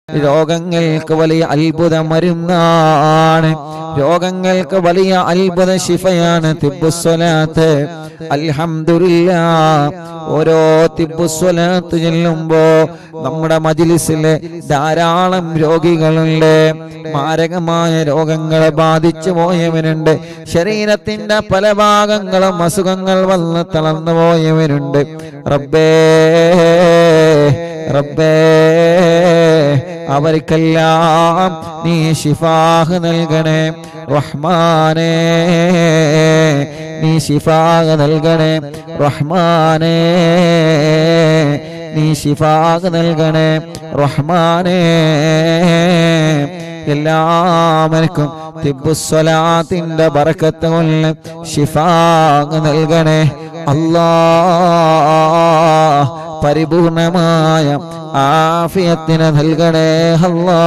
രോഗങ്ങൾക്ക് വലിയ അത്ഭുത മരുന്നാണ് രോഗങ്ങൾക്ക് വലിയ അത്ഭുത ശിഫയാണ് തിബുസ്വലാത്ത് അൽഹംദുലില്ല ഓരോ തിബുസ്വലാത്ത് ചെല്ലുമ്പോ നമ്മുടെ മജിലിസില് ധാരാളം രോഗികളുണ്ട് മാരകമായ രോഗങ്ങളെ ബാധിച്ചു പോയവരുണ്ട് ശരീരത്തിന്റെ പല ഭാഗങ്ങളും അസുഖങ്ങൾ വന്ന് തളർന്നു പോയവരുണ്ട് റബ്ബേ റബ്ബേ അവർക്കെല്ലാം നീ ഷിഫാഹ് നൽകണേ റഹ്മാനേ നീ ഷിഫാഹ് നൽകണേ റഹ്മാനേ നീ ഷിഫാഹ് നൽകണേ റഹ്മാനേ എല്ലാവർക്കും തിബുസ്വലാത്തിന്റെ ബറക്കത്ത് കൊണ്ട് ഷിഫാങ് നൽകണേ അല്ലാ പരിപൂർണമായ ആഫിയത്തിന് നൽകണേ അല്ലാ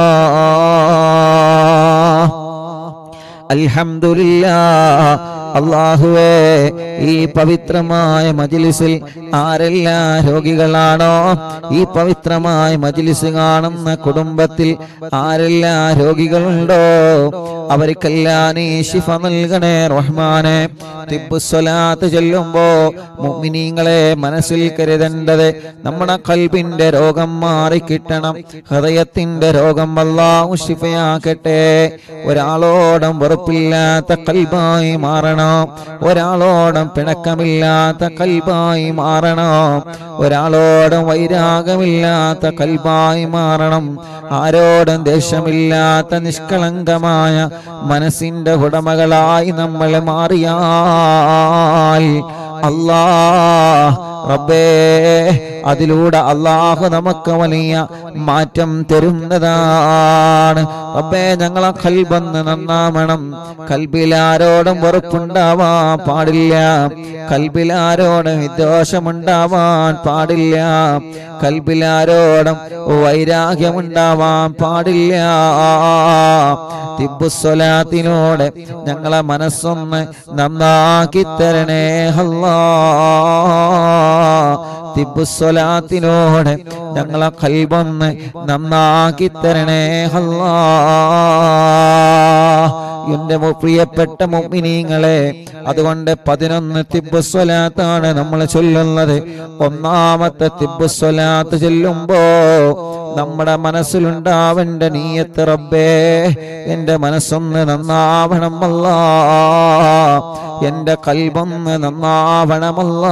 അൽഹംദുലില്ലാ അള്ളാഹുവേ ഈ പവിത്രമായ മജിലിസിൽ ആരെല്ലാം രോഗികളാണോ ഈ പവിത്രമായ മജിലിസ് കാണുന്ന കുടുംബത്തിൽ ആരെല്ലാം രോഗികളുണ്ടോ അവർക്കെല്ലാം നീ ശിഫ നൽകണേ റഹ്മാനെ തിബുസ്വലാത്ത് ചൊല്ലുമ്പോ മുഅ്മിനീങ്ങളെ മനസ്സിൽ കരുതേണ്ടത് നമ്മുടെ കൽബിന്റെ രോഗം മാറിക്കിട്ടണം ഹൃദയത്തിന്റെ രോഗം അല്ലാഹു ശിഫയാക്കട്ടെ ഒരാളോടും വെറുപ്പില്ലാത്ത കൽബായി മാറണം ഒരാളോടും പിണക്കമില്ലാത്ത കൽബായി മാറണം ഒരാളോടും വൈരാഗമില്ലാത്ത കൽബായി മാറണം ആരോടും ദേഷ്യമില്ലാത്ത നിഷ്കളങ്കമായ മനസ്സിന്റെ ഉടമകളായി നമ്മൾ മാറിയാൽ അല്ലാ റബ്ബേ അതിലൂടെ അള്ളാഹു നമുക്ക് വലിയ മാറ്റം തരുന്നതാണ് റബ്ബേ ഞങ്ങളെ കൽബന്ന് നന്നാവണം കൽബിലാരോടും വെറുപ്പുണ്ടാവാൻ പാടില്ല കൽബിലാരോടും വിദ്വേഷമുണ്ടാവാൻ പാടില്ല കൽബിലാരോടും വൈരാഗ്യമുണ്ടാവാൻ പാടില്ല തിബുസ്വലാത്തിനോട് ഞങ്ങളെ മനസ്സൊന്ന് നന്നാക്കി തരണേ അല്ലാ തിബുസ്വലാത്തിനോട് ഞങ്ങളെ കൽബൊന്ന് നന്നാക്കി തരണേ അല്ലാ എന്റെ മു- പ്രിയപ്പെട്ട മുഅ്മിനീങ്ങളെ അതുകൊണ്ട് പതിനൊന്ന് തിബുസ്വലാത്താണ് നമ്മൾ ചൊല്ലുന്നത് ഒന്നാമത്തെ തിബുസ്വലാത്ത് ചൊല്ലുമ്പോ നമ്മുടെ മനസ്സിലുണ്ടാവേണ്ട നീയത്ത് റബ്ബേ എന്റെ മനസ്സൊന്ന് നന്നാവണമല്ല എന്റെ കൽബൊന്ന് നന്നാവണമല്ല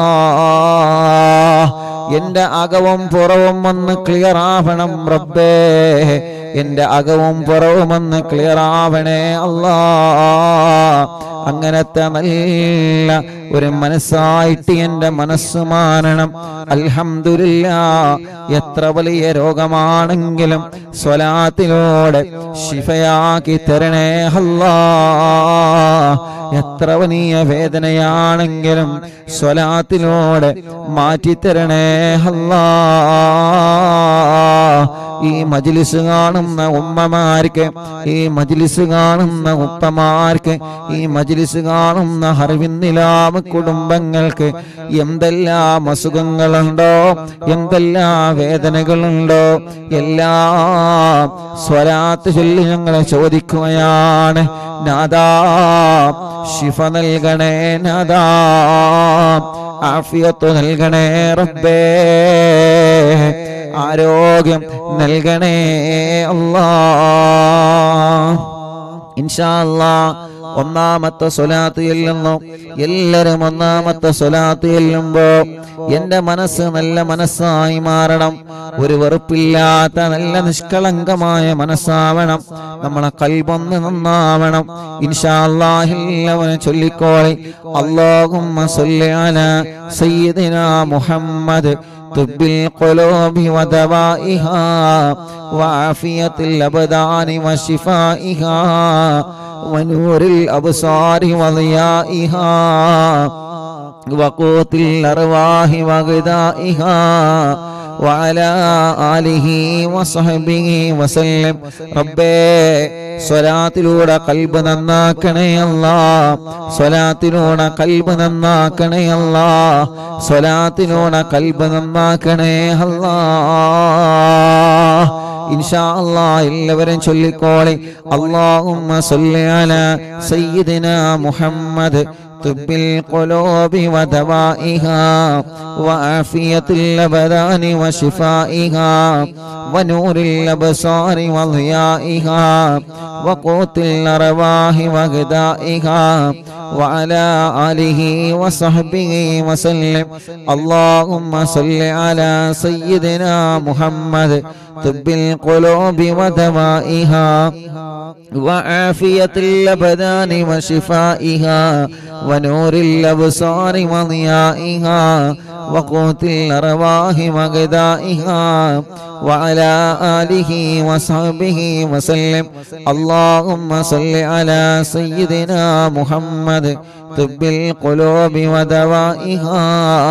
എന്റെ അകവും പുറവും ഒന്ന് ക്ലിയർ ആവണം റബ്ബേ എന്റെ അകവും പുറവും ഒന്ന് ക്ലിയർ ആവണേ അല്ലാ അങ്ങനത്തെ നല്ല ഒരു മനസ്സായിട്ട് എന്റെ മനസ്സ് മാറണം അൽഹംദുലില്ല എത്ര വലിയ രോഗമാണെങ്കിലും സ്വലാത്തിലൂടെ ശിഫയാക്കി തരണേ അല്ലാ എത്ര വലിയ വേദനയാണെങ്കിലും സ്വലാത്തിലൂടെ മാറ്റിത്തരണേ അല്ലാ ഈ മജിലിസ് കാണുന്ന ഉമ്മമാർക്ക് ഈ മജിലിസ് കാണുന്ന ഉപ്പമാർക്ക് ഈ മജിലിസ് കാണുന്ന ഹറിവിന്നിലാമ കുടുംബങ്ങൾക്ക് എന്തെല്ലാം അസുഖങ്ങളുണ്ടോ എന്തെല്ലാം വേദനകളുണ്ടോ എല്ലാം സ്വരാത്ത് ചൊല്ലി ഞങ്ങളെ ചോദിക്കുകയാണ് നാദാ ശിഫ നൽകണേ നാദാ ആഫിയത്ത് നൽകണേ റബ്ബേ ആരോഗ്യം നൽകണേ അല്ലാ ഇൻഷാ അല്ലാ ഒന്നാമത്തെ സ്വലാത്ത് ചെല്ലുന്നു എല്ലാരും ഒന്നാമത്തെ സ്വലാത്ത് ചെല്ലുമ്പോ എന്റെ മനസ്സ് നല്ല മനസ്സായി മാറണം ഒരു വെറുപ്പില്ലാത്ത നല്ല നിഷ്കളങ്കമായ മനസ്സാവണം നമ്മളെ കൽബൊന്ന് നന്നാവണം ഇൻഷാ അല്ലാഹ് എല്ലാവരും ചൊല്ലിക്കോളി അല്ലാഹുമ്മ സ്വല്ലി അലാ സയ്യിദിനാ മുഹമ്മദ് طب القلوب ودوائها وعافية الأبدان وشفائها ونور الأبصار وضيائها وقوت الأرواح وغذائها وعلى آله وصحبه وسلم ربي സ്വലാത്തിലൂടെ കൽബ് നന്നാക്കണേ അല്ലാ സ്വലാത്തിലൂടെ കൽബ് നന്നാക്കണേ അല്ലാ സ്വലാത്തിലൂടെ കൽബ് നന്നാക്കണേ അല്ലാ ഇൻഷാ അല്ലാ എല്ലാവരും ചൊല്ലിക്കോളി അല്ലാഹുമ്മ സല്ലി അലാ സയ്യിദിനാ മുഹമ്മദ് طب القلوب ودوائها وعافية الأبدان وشفائها ونور الأبصار وضيائها وقوت الأرواح وغذائها وعلى آله وصحبه وسلم اللهم صل على سيدنا محمد طب القلوب ودوائها وعافية الأبدان وشفائها ونور الأبصار وضيائها وقوت الأرواح وغذائها وعلى آله وصحبه وسلم اللهم صل على سيدنا محمد طب القلوب ودوائها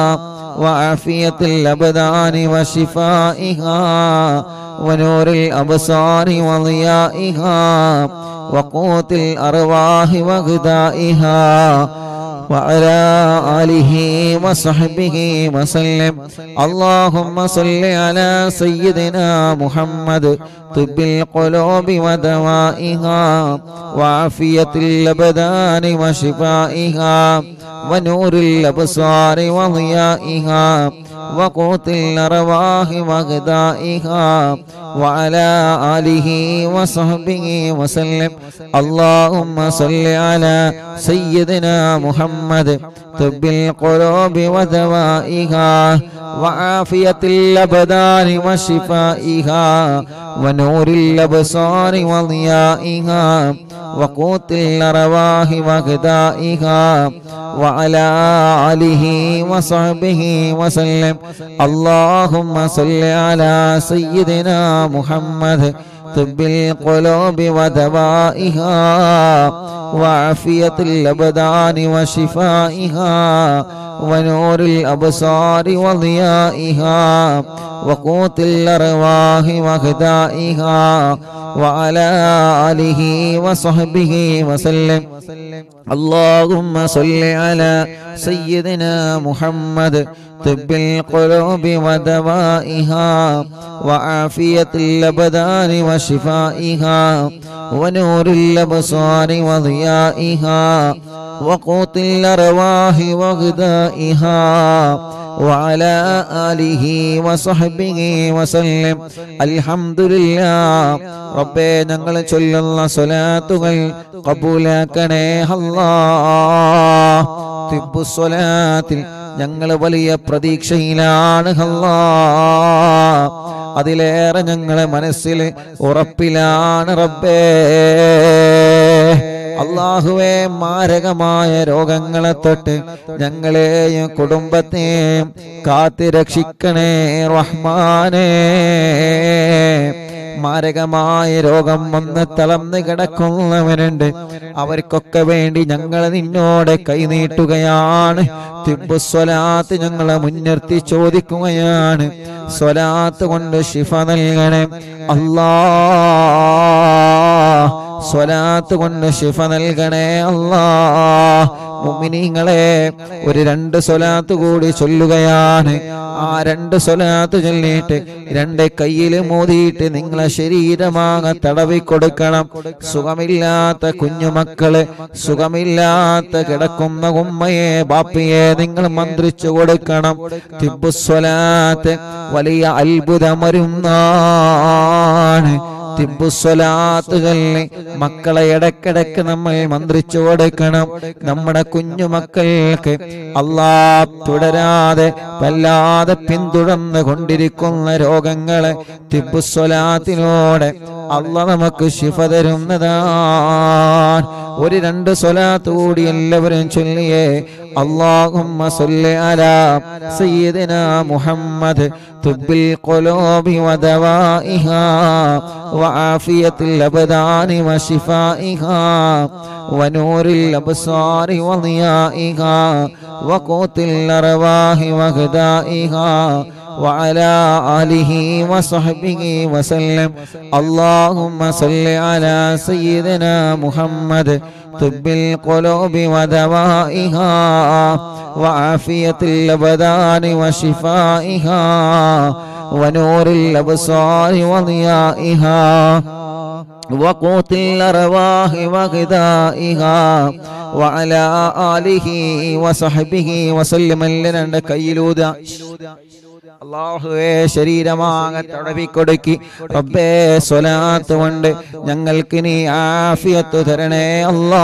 وعافية الأبدان وشفائها ونور الأبصار وضيائها وقوت الأرواح وغذائها وعلى آله وصحبه وسلم اللهم صل على سيدنا محمد طب القلوب ودوائها وعافية الأبدان وشفائها ونور الأبصار وضيائها وقوت الأرواح وغذائها وعلى آله وصحبه وسلم اللهم صل على سيدنا محمد طب القلوب ودوائها وعافية الأبدان وشفائها ونور الأبصار وضيائها وقوت الأرواح وغذائها وعلى آله وصحبه وسلم اللهم صل على سيدنا محمد طب القلوب ودوائها وعافية الأبدان وشفائها ونور الأبصار وضيائها وقوت الأرواح وغذائها وعلى آله وصحبه وسلم اللهم صل على سيدنا محمد طب القلوب ودوائها وعافية الأبدان وشفائها ونور الأبصار وضيائها وقوت الأرواح وغذائها وعلى آله وصحبه وسلم الحمد لله റബ്ബേ ഞങ്ങൾ ചൊല്ലുന്ന സ്വലാത്തുകൾ കബൂലാക്കണേ അല്ലാ തിബ്ബു സ്വലാത്തിൽ ഞങ്ങൾ വലിയ പ്രതീക്ഷയിലാണ് അല്ലാ അതിലേറെ ഞങ്ങളെ മനസ്സിൽ ഉറപ്പിലാണ് റബ്ബേ അള്ളാഹുവെ മാരകമായ രോഗങ്ങളെ തൊട്ട് ഞങ്ങളെയും കുടുംബത്തെയും കാത്തി രക്ഷിക്കണേ റഹ്മാനേ മാരകമായ രോഗം വന്ന് തളർന്ന് കിടക്കുന്നവരുണ്ട് അവർക്കൊക്കെ വേണ്ടി ഞങ്ങൾ നിന്നോട് കൈനീട്ടുകയാണ് തിബു സ്വലാത്ത് ഞങ്ങളെ മുൻനിർത്തി ചോദിക്കുകയാണ് സ്വലാത്ത് കൊണ്ട് ശിഫ നൽകണേ അല്ലാ സ്വലാത്ത് കൊണ്ട് ശിഫ നൽകണേ അല്ലാ മുഅ്മിനീങ്ങളെ ഒരു രണ്ട് സ്വലാത്ത് കൂടി ചൊല്ലുകയാണ് ആ രണ്ട് സ്വലാത്ത് ചൊല്ലിയിട്ട് രണ്ട് കയ്യിൽ മോദിയിട്ട് നിങ്ങളെ ശരീരമാകെ തടവി കൊടുക്കണം സുഖമില്ലാത്ത കുഞ്ഞുമക്കള് സുഖമില്ലാത്ത കിടക്കുന്ന ഉമ്മയെ ബാപ്പയെ നിങ്ങൾ മന്ത്രിച്ചു കൊടുക്കണം തിബുസ്വലാത്ത് വലിയ അത്ഭുതമരുന്നാണ് തിബുസ്വലാത്തുകളിൽ മക്കളെ ഇടക്കിടക്ക് നമ്മൾ മന്ത്രിച്ചു കൊടുക്കണം നമ്മുടെ കുഞ്ഞു മക്കൾക്ക് അല്ലാ തുടരാതെ വല്ലാതെ പിന്തുടർന്ന് കൊണ്ടിരിക്കുന്ന രോഗങ്ങളെ തിബുസ്വലാത്തിലൂടെ അല്ല നമുക്ക് ശിഫ തരുന്നതാണ് ഒരു രണ്ട് സ്വലാത്ത് കൂടി എല്ലാവരും ചൊല്ലിയേ اللهم صل على سيدنا محمد طب القلوب ودوائها وعافية الأبدان وشفائها ونور الأبصار وضيائها وقوت الأرواح وغذائها وعلى آله وصحبه وسلم اللهم صل على سيدنا محمد طب القلوب ودوائها وعافية الأبدان وشفائها ونور الأبصار وضيائها وقوت الأرواح وغذائها وعلى آله وصحبه وسلم لنا കയ്യിലൂത അള്ളാഹുവേ ശരീരമാകെ തടവിക്കൊടുക്കി റബ്ബേ സ്വലാത്ത് കൊണ്ട് ഞങ്ങൾക്ക് നീ ആഫിയത്ത് തരണേ അല്ലാ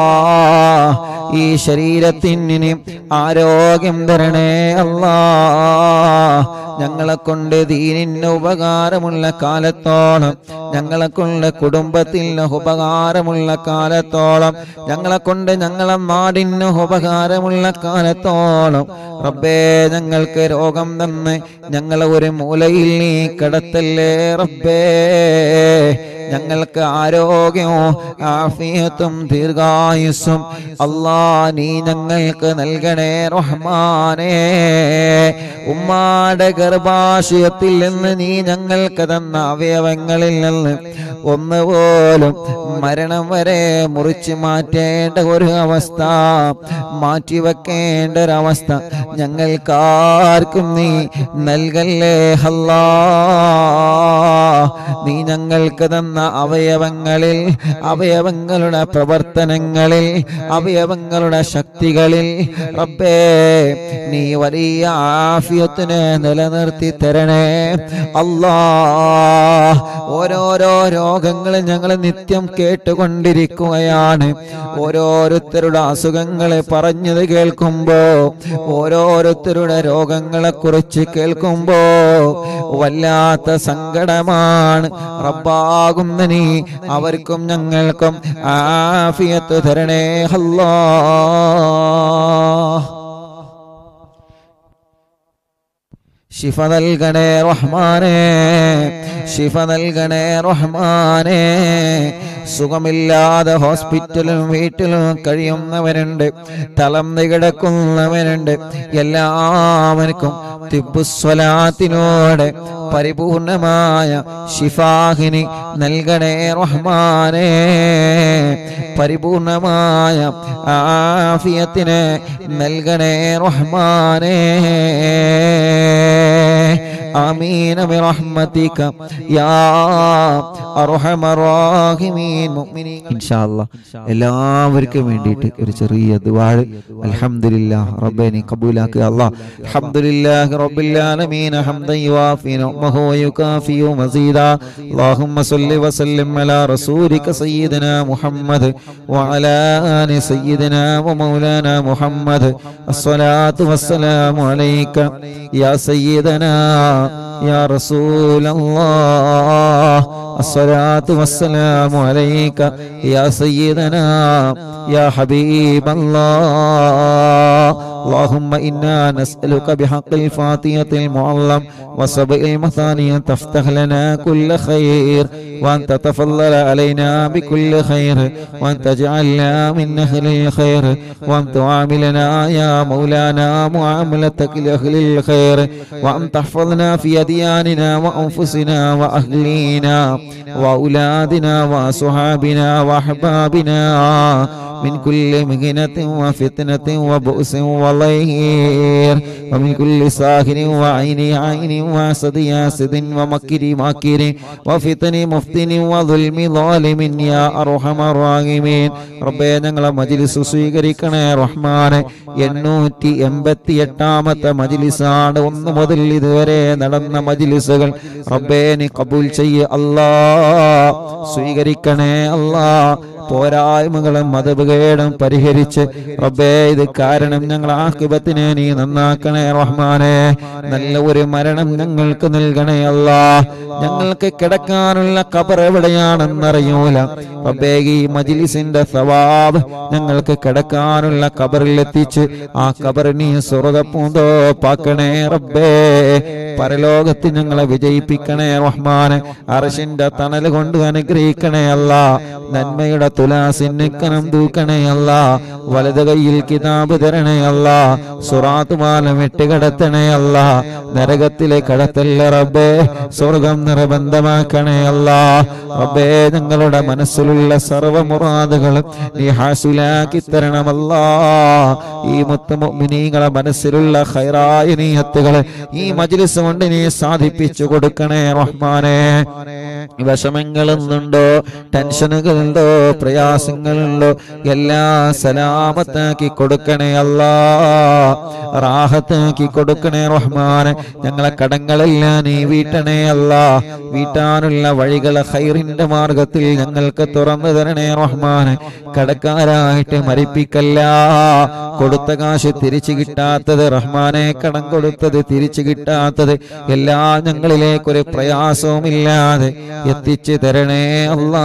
ഈ ശരീരത്തിന് ആരോഗ്യം തരണേ അല്ലാ ഞങ്ങളെ കൊണ്ട് ദീനിന് ഉപകാരമുള്ള കാലത്തോളം ഞങ്ങളെ കൊണ്ട് കുടുംബത്തിന് ഉപകാരമുള്ള കാലത്തോളം ഞങ്ങളെ കൊണ്ട് ഞങ്ങളെ നാടിന് ഉപകാരമുള്ള കാലത്തോളം റബ്ബേ ഞങ്ങൾക്ക് രോഗം തന്ന് ഞങ്ങളെ ഒരു മൂലയിൽ നീ കിടത്തല്ലേ റബ്ബേ ഞങ്ങൾക്ക് ആരോഗ്യവും ആഫിയത്തും ദീർഘായുസ്സും അല്ലാ നീ ഞങ്ങൾക്ക് നൽകണേ റഹ്മാനേ ഉമ്മാടെ ഗർഭാശയത്തിൽ നിന്ന് നീ ഞങ്ങൾക്ക് തന്ന അവയവങ്ങളിൽ നിന്ന് ഒന്നുപോലും മരണം വരെ മുറിച്ച് മാറ്റേണ്ട ഒരു അവസ്ഥ മാറ്റിവെക്കേണ്ട ഒരവസ്ഥ ഞങ്ങൾക്കാർക്കും നീ നൽകല്ലേ ഹല്ലാ നീ ഞങ്ങൾക്ക് തന്ന അവയവങ്ങളിൽ അവയവങ്ങളുടെ പ്രവർത്തനങ്ങളിൽ അവയവങ്ങളുടെ ശക്തികളിൽ റബ്ബേ നീ വലിയ ആഫിയത്തിനെ നിലനിർത്തി തരണേ അല്ലാ ഓരോരോ രോഗങ്ങൾ ഞങ്ങൾ നിത്യം കേട്ടുകൊണ്ടിരിക്കുകയാണ് ഓരോരുത്തരുടെ അസുഖങ്ങൾ പറഞ്ഞത് കേൾക്കുമ്പോ ഓരോരുത്തരുടെ രോഗങ്ങളെ കുറിച്ച് കേൾക്കുമ്പോ വല്ലാത്ത സങ്കടമാണ് റബ്ബാകുന്ന നീ അവർക്കും ഞങ്ങൾക്കും ആഫിയത്ത് തരണേ അല്ലാ ശിഫ നൽകണേ റഹ്മാനേ ശിഫ നൽകണേ റഹ്മാനേ സുഖമില്ലാതെ ഹോസ്പിറ്റലും വീട്ടിലും കഴിയുന്നവരുണ്ട് തളം കിടക്കുന്നവരുണ്ട് എല്ലാവർക്കും തിബുസ്വലാത്തിനോട് പരിപൂർണമായ ഷിഫാഹിനി നൽകണേ റഹ്മാനേ പരിപൂർണമായ ആഫിയത്തിന് നൽകണേ റഹ്മാനേ آمين برحمتك يا أرحم الراحمين مؤمنين إن شاء الله എല്ലാവർക്കും വേണ്ടിയിട്ട് ഒരു ചെറിയ ദുആഴ് അൽഹംദുലില്ലാ റബ്ബേ നീ കബൂലാക്കുക അല്ലാഹ് അൽഹംദുലില്ലാഹി റബ്ബിൽ ആലമീൻ ഹംദൻ യുവാഫി നിഅമഹു വയുകാഫി മസീദാ اللهم صل وسلم على رسولك سيدنا محمد وعلى آل سيدنا ومولانا محمد الصلاة والسلام عليك يا سيدنا يا رسول الله الصلاة والسلام عليك يا سيدنا يا حبيب الله اللهم إنا نسألك بحق الفاتحة المعلم وسبع المثاني أن تفتح لنا كل خير وأن تتفضل علينا بكل خير وأن تجعلنا من أهل الخير وأن تعاملنا يا مولانا معاملتك لأهل الخير وأن تحفظنا في أدياننا وأنفسنا وأهلينا وأولادنا وأصحابنا وأحبابنا من كل مهنة وفتنة وبؤس وضير ومن كل ساهر وعين عين واسد ياسد ومكر ماكر وفتن مفتن وظلم ظالم يا أرحم الراحمين റബ്ബേ ഞങ്ങളെ മജിലിസ് സ്വീകരിക്കണേ റഹ്മാനെ എണ്ണൂറ്റി എൺപത്തി എട്ടാമത്തെ മജിലിസാണ് ഒന്ന് മുതൽ ഇതുവരെ നടന്ന മജിലിസുകൾ റബ്ബേ നീ കബൂൽ ചെയ്യ അല്ലാ സ്വീകരിക്കണേ അല്ലാ പോരായ്മകളും മതപകേടും പരിഹരിച്ച് റബ്ബേ ഇത് കാരണം ഞങ്ങൾ ആക്കിബത്തിനെ നീ നന്നാക്കണേ റഹ്മാനെ നല്ല ഒരു മരണം ഞങ്ങൾക്ക് നൽകണേ അല്ലാ ഞങ്ങൾക്ക് കിടക്കാനുള്ള കബർ എവിടെയാണെന്നറിയൂല റബ്ബേ ഈ മജിലിസിന്റെ സവാബ് ഞങ്ങൾക്ക് കിടക്കാനുള്ള കബറിൽ എത്തിച്ച് ആ കബർ നീ സ്വർഗപ്പൂന്തോ പാക്കണേ റബ്ബേ പരലോകത്ത് ഞങ്ങളെ വിജയിപ്പിക്കണേ റഹ്മാനെ അർഷിന്റെ തണൽ കൊണ്ട് അനുഗ്രഹി അനുഗ്രഹിക്കണേ അല്ല നന്മയുടെ തുലാസിന് കനം തൂക്കണേ അല്ല വലത് കയ്യിൽ കിതാബ് തരണേ അല്ല സുറാത്ത് മാലം ഇട്ട് കിടത്തണേ അല്ല നരകത്തിലെ കടത്തല്ല റബ്ബേ സ്വർഗം നിർബന്ധമാക്കണേ അല്ല റബ്ബേ ഞങ്ങളുടെ മനസ്സിലുള്ള സർവമുറാദുകളും നീ ഹാസുലാക്കി തരണമല്ല ഈ മുത്തമുമിനീങ്ങളെ മനസ്സിലുള്ള ഖൈറായ നീയത്തുകൾ ഈ മജ്ലിസ് കൊണ്ട് നീ സാധിപ്പിച്ചു കൊടുക്കണേ റഹ്മാനെ വിഷമങ്ങളുണ്ടോ ടെൻഷനുകളുണ്ടോ പ്രയാസങ്ങളുണ്ടോ എല്ലാം സലാമത്താക്കി കൊടുക്കണേ അല്ലാ റാഹത്താക്കി കൊടുക്കണേ റഹ്മാനെ ഞങ്ങളെ കടങ്ങളെല്ലാം നീ വീട്ടണേ അല്ല വീട്ടാനുള്ള വഴികളെ ഹൈറിന്റെ മാർഗത്തിൽ ഞങ്ങൾക്ക് തുറന്നു തരണേ റഹ്മാനെ കടക്കാരായിട്ട് മരിപ്പിക്കല്ല കൊടുത്ത കാശ് തിരിച്ചു കിട്ടാത്തത് റഹ്മാനെ കടം കൊടുത്തത് തിരിച്ചു കിട്ടാത്തത് എല്ലാം ഞങ്ങളിലേക്കൊരു പ്രയാസവുമില്ലാതെ എത്തിച്ചു തരണേ അല്ലാ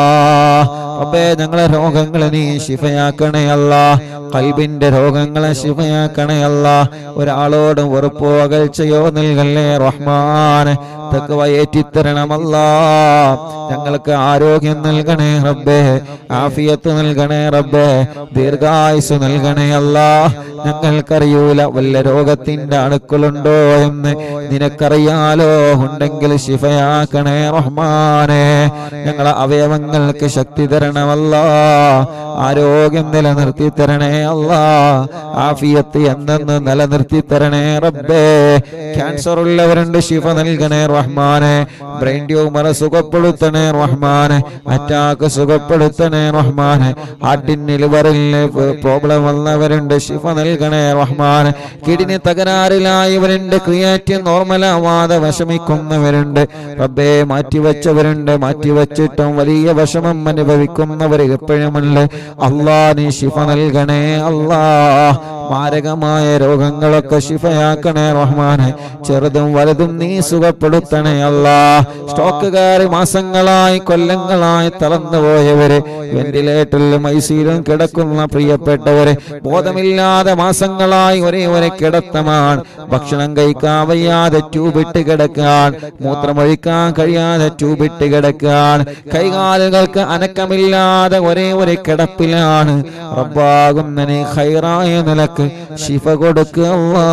അപ്പേ ഞങ്ങളെ രോഗങ്ങളെ നീ ശിഫയാക്കണേ അല്ല കൽബിന്റെ രോഗങ്ങളെ ശിഫയാക്കണേ അല്ല ഒരാളോട് വെറുപ്പോ അകൽച്ചയോ നൽകല്ലേ റഹ്മാനെ തക്കവ ഏറ്റിത്തരണമല്ല ഞങ്ങൾക്ക് ആരോഗ്യം നൽകണേ റബ്ബേ ആഫിയത്ത് നൽകണേ റബ്ബേ ദീർഘായുസ് നൽകണേ അല്ല ഞങ്ങൾക്കറിയൂല വല്ല രോഗത്തിന്റെ അണുക്കളുണ്ടോ എന്ന് നിനക്കറിയാലോ ഉണ്ടെങ്കിൽ ശിഫയാക്കണേ റഹ്മാനെ ഞങ്ങളെ അവയവങ്ങൾക്ക് ശക്തി തരണമല്ല ആരോഗ്യം നിലനിർത്തി തരണേ അല്ല ആഫിയത്ത് എന്തെന്ന് നിലനിർത്തി തരണേ റബ്ബേ ക്യാൻസർ ഉള്ളവരുണ്ട് ശിഫ നൽകണേ റഹ്മാനെ ബ്രെയിൻ ട്യൂമർ സുഖപ്പെടുത്തണേ റഹ്മാനെ അറ്റാക്ക് സുഖപ്പെടുത്തണേ റഹ്മാനെ ഹാർട്ടിന് ലിവറിന് പ്രോബ്ലം വന്നവരുണ്ട് ശിഫ നൽകണേ റഹ്മാനെ കിഡ്നി തകരാറിലായവരുണ്ട് ക്രിയാറ്റിൻ നോർമലാവാതെ വിഷമിക്കുന്നവരുണ്ട് റബ്ബേ മാറ്റിവെച്ചവരുണ്ട് മാറ്റിവെച്ചിട്ടും വലിയ വിഷമം അനുഭവിക്കുന്നവർ എപ്പോഴുമുണ്ട് അള്ളാ നീ ശിഫ നൽകണേ അല്ലാ മാരകമായ രോഗങ്ങളൊക്കെ ശിഫയാക്കണേ റഹ്മാനെ ചെറുതും വലുതും നീ സുഖപ്പെടുത്തണേ അല്ല സ്റ്റോക്കുകാർ മാസങ്ങളായി കൊല്ലങ്ങളായി തളർന്നു പോയവര് വെന്റിലേറ്ററിലും ഐസിയിലും കിടക്കുന്ന പ്രിയപ്പെട്ടവരെ ബോധമില്ലാതെ മാസങ്ങളായി ഒരേ ഒരേ കിടത്തമാണ് ഭക്ഷണം കഴിക്കാൻ വയ്യാതെ ട്യൂബിട്ട് കിടക്കാൻ മൂത്രമൊഴിക്കാൻ കഴിയാതെ ട്യൂബിട്ട് കിടക്കാൻ കൈകാലുകൾക്ക് അനക്കമില്ലാതെ ഒരേ ഒരേ കിടപ്പിലാണ് റബ്ബാകുന്ന നീ ഹൈറായ നിലക്ക് ശിഫ കൊടുക്കുക അല്ലാ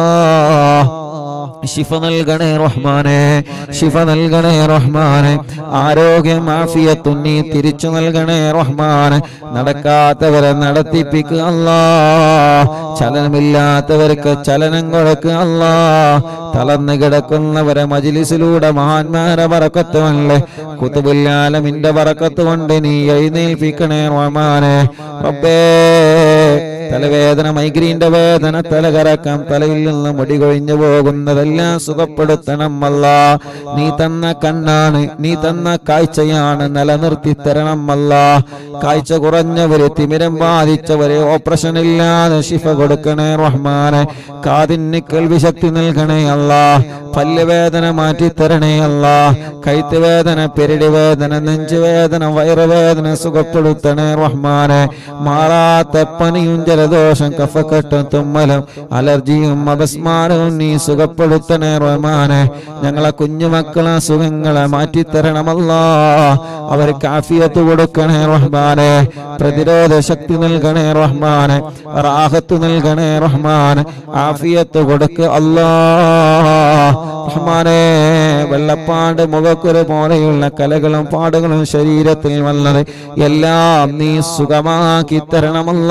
ശിഫ നൽകണേ റഹ്മാനെ ശിഫ നൽകണേ റഹ്മാനെ ആരോഗ്യം ആഫിയത്തും നീ തിരിച്ചു നൽകണേ റഹ്മാനെ നടക്കാത്തവരെ നടത്തിപ്പിക്കുക അല്ലാ ചലനമില്ലാത്തവർക്ക് ചലനം കൊടുക്കുക അല്ലാ തളർന്നു കിടക്കുന്നവരെ മജിലിസിലൂടെ മഹാന്മാരെ പറക്കത്തുമല്ലേ കുത്തുബുല്ലാലമിന്റെ പറക്കത്ത് കൊണ്ട് നീ എഴുന്നേൽപ്പിക്കണേ റഹ്മാനെ റബ്ബേ തലവേദന മൈഗ്രീന്റെ വേദന തല കറക്കാം തലയിൽ നിന്ന് മുടി കൊഴിഞ്ഞു പോകുന്നതെല്ലാം സുഖപ്പെടുത്തണം അല്ല നീ തന്ന കണ്ണാണ് നീ തന്ന കാഴ്ചയാണ് നിലനിർത്തി തരണം അല്ല കാഴ്ച കുറഞ്ഞവര് തിമിരം ബാധിച്ചവരെ ഓപ്പറേഷൻ ഇല്ലാതെ ശിഫ കൊടുക്കണേ റഹ്മാനെ കാതിന് കേൾവി ശക്തി നൽകണേ അല്ല പല്ലുവേദന മാറ്റി തരണേ അല്ല കൈത്ത് വേദന പെരടി വേദന നെഞ്ചുവേദന വയറുവേദന സുഖപ്പെടുത്തണേ റഹ്മാനെ മാറാത്ത പനിയും ജലദോഷം കഫക്കെട്ടും തുമ്മലും അലർജിയും അപസ്മാരവും നീ സുഖപ്പെടുത്തണേ റഹ്മാനെ ഞങ്ങളെ കുഞ്ഞുമക്കളെ സുഖങ്ങളെ മാറ്റിത്തരണമല്ല അവർക്ക് ആഫിയത്ത് കൊടുക്കണേ റഹ്മാനെ പ്രതിരോധ ശക്തി നൽകണേ റഹ്മാനെ റാഹത്ത് നൽകണേ റഹ്മാനെ ആഫിയത്ത് കൊടുക്ക അല്ലാ റഹ്മാനെ വെള്ളപ്പാട് മുഖക്കുര പോലെയുള്ള കലകളും പാടുകളും ശരീരത്തിൽ വന്നത് എല്ലാം നീ സുഖമാക്കി തരണമല്ല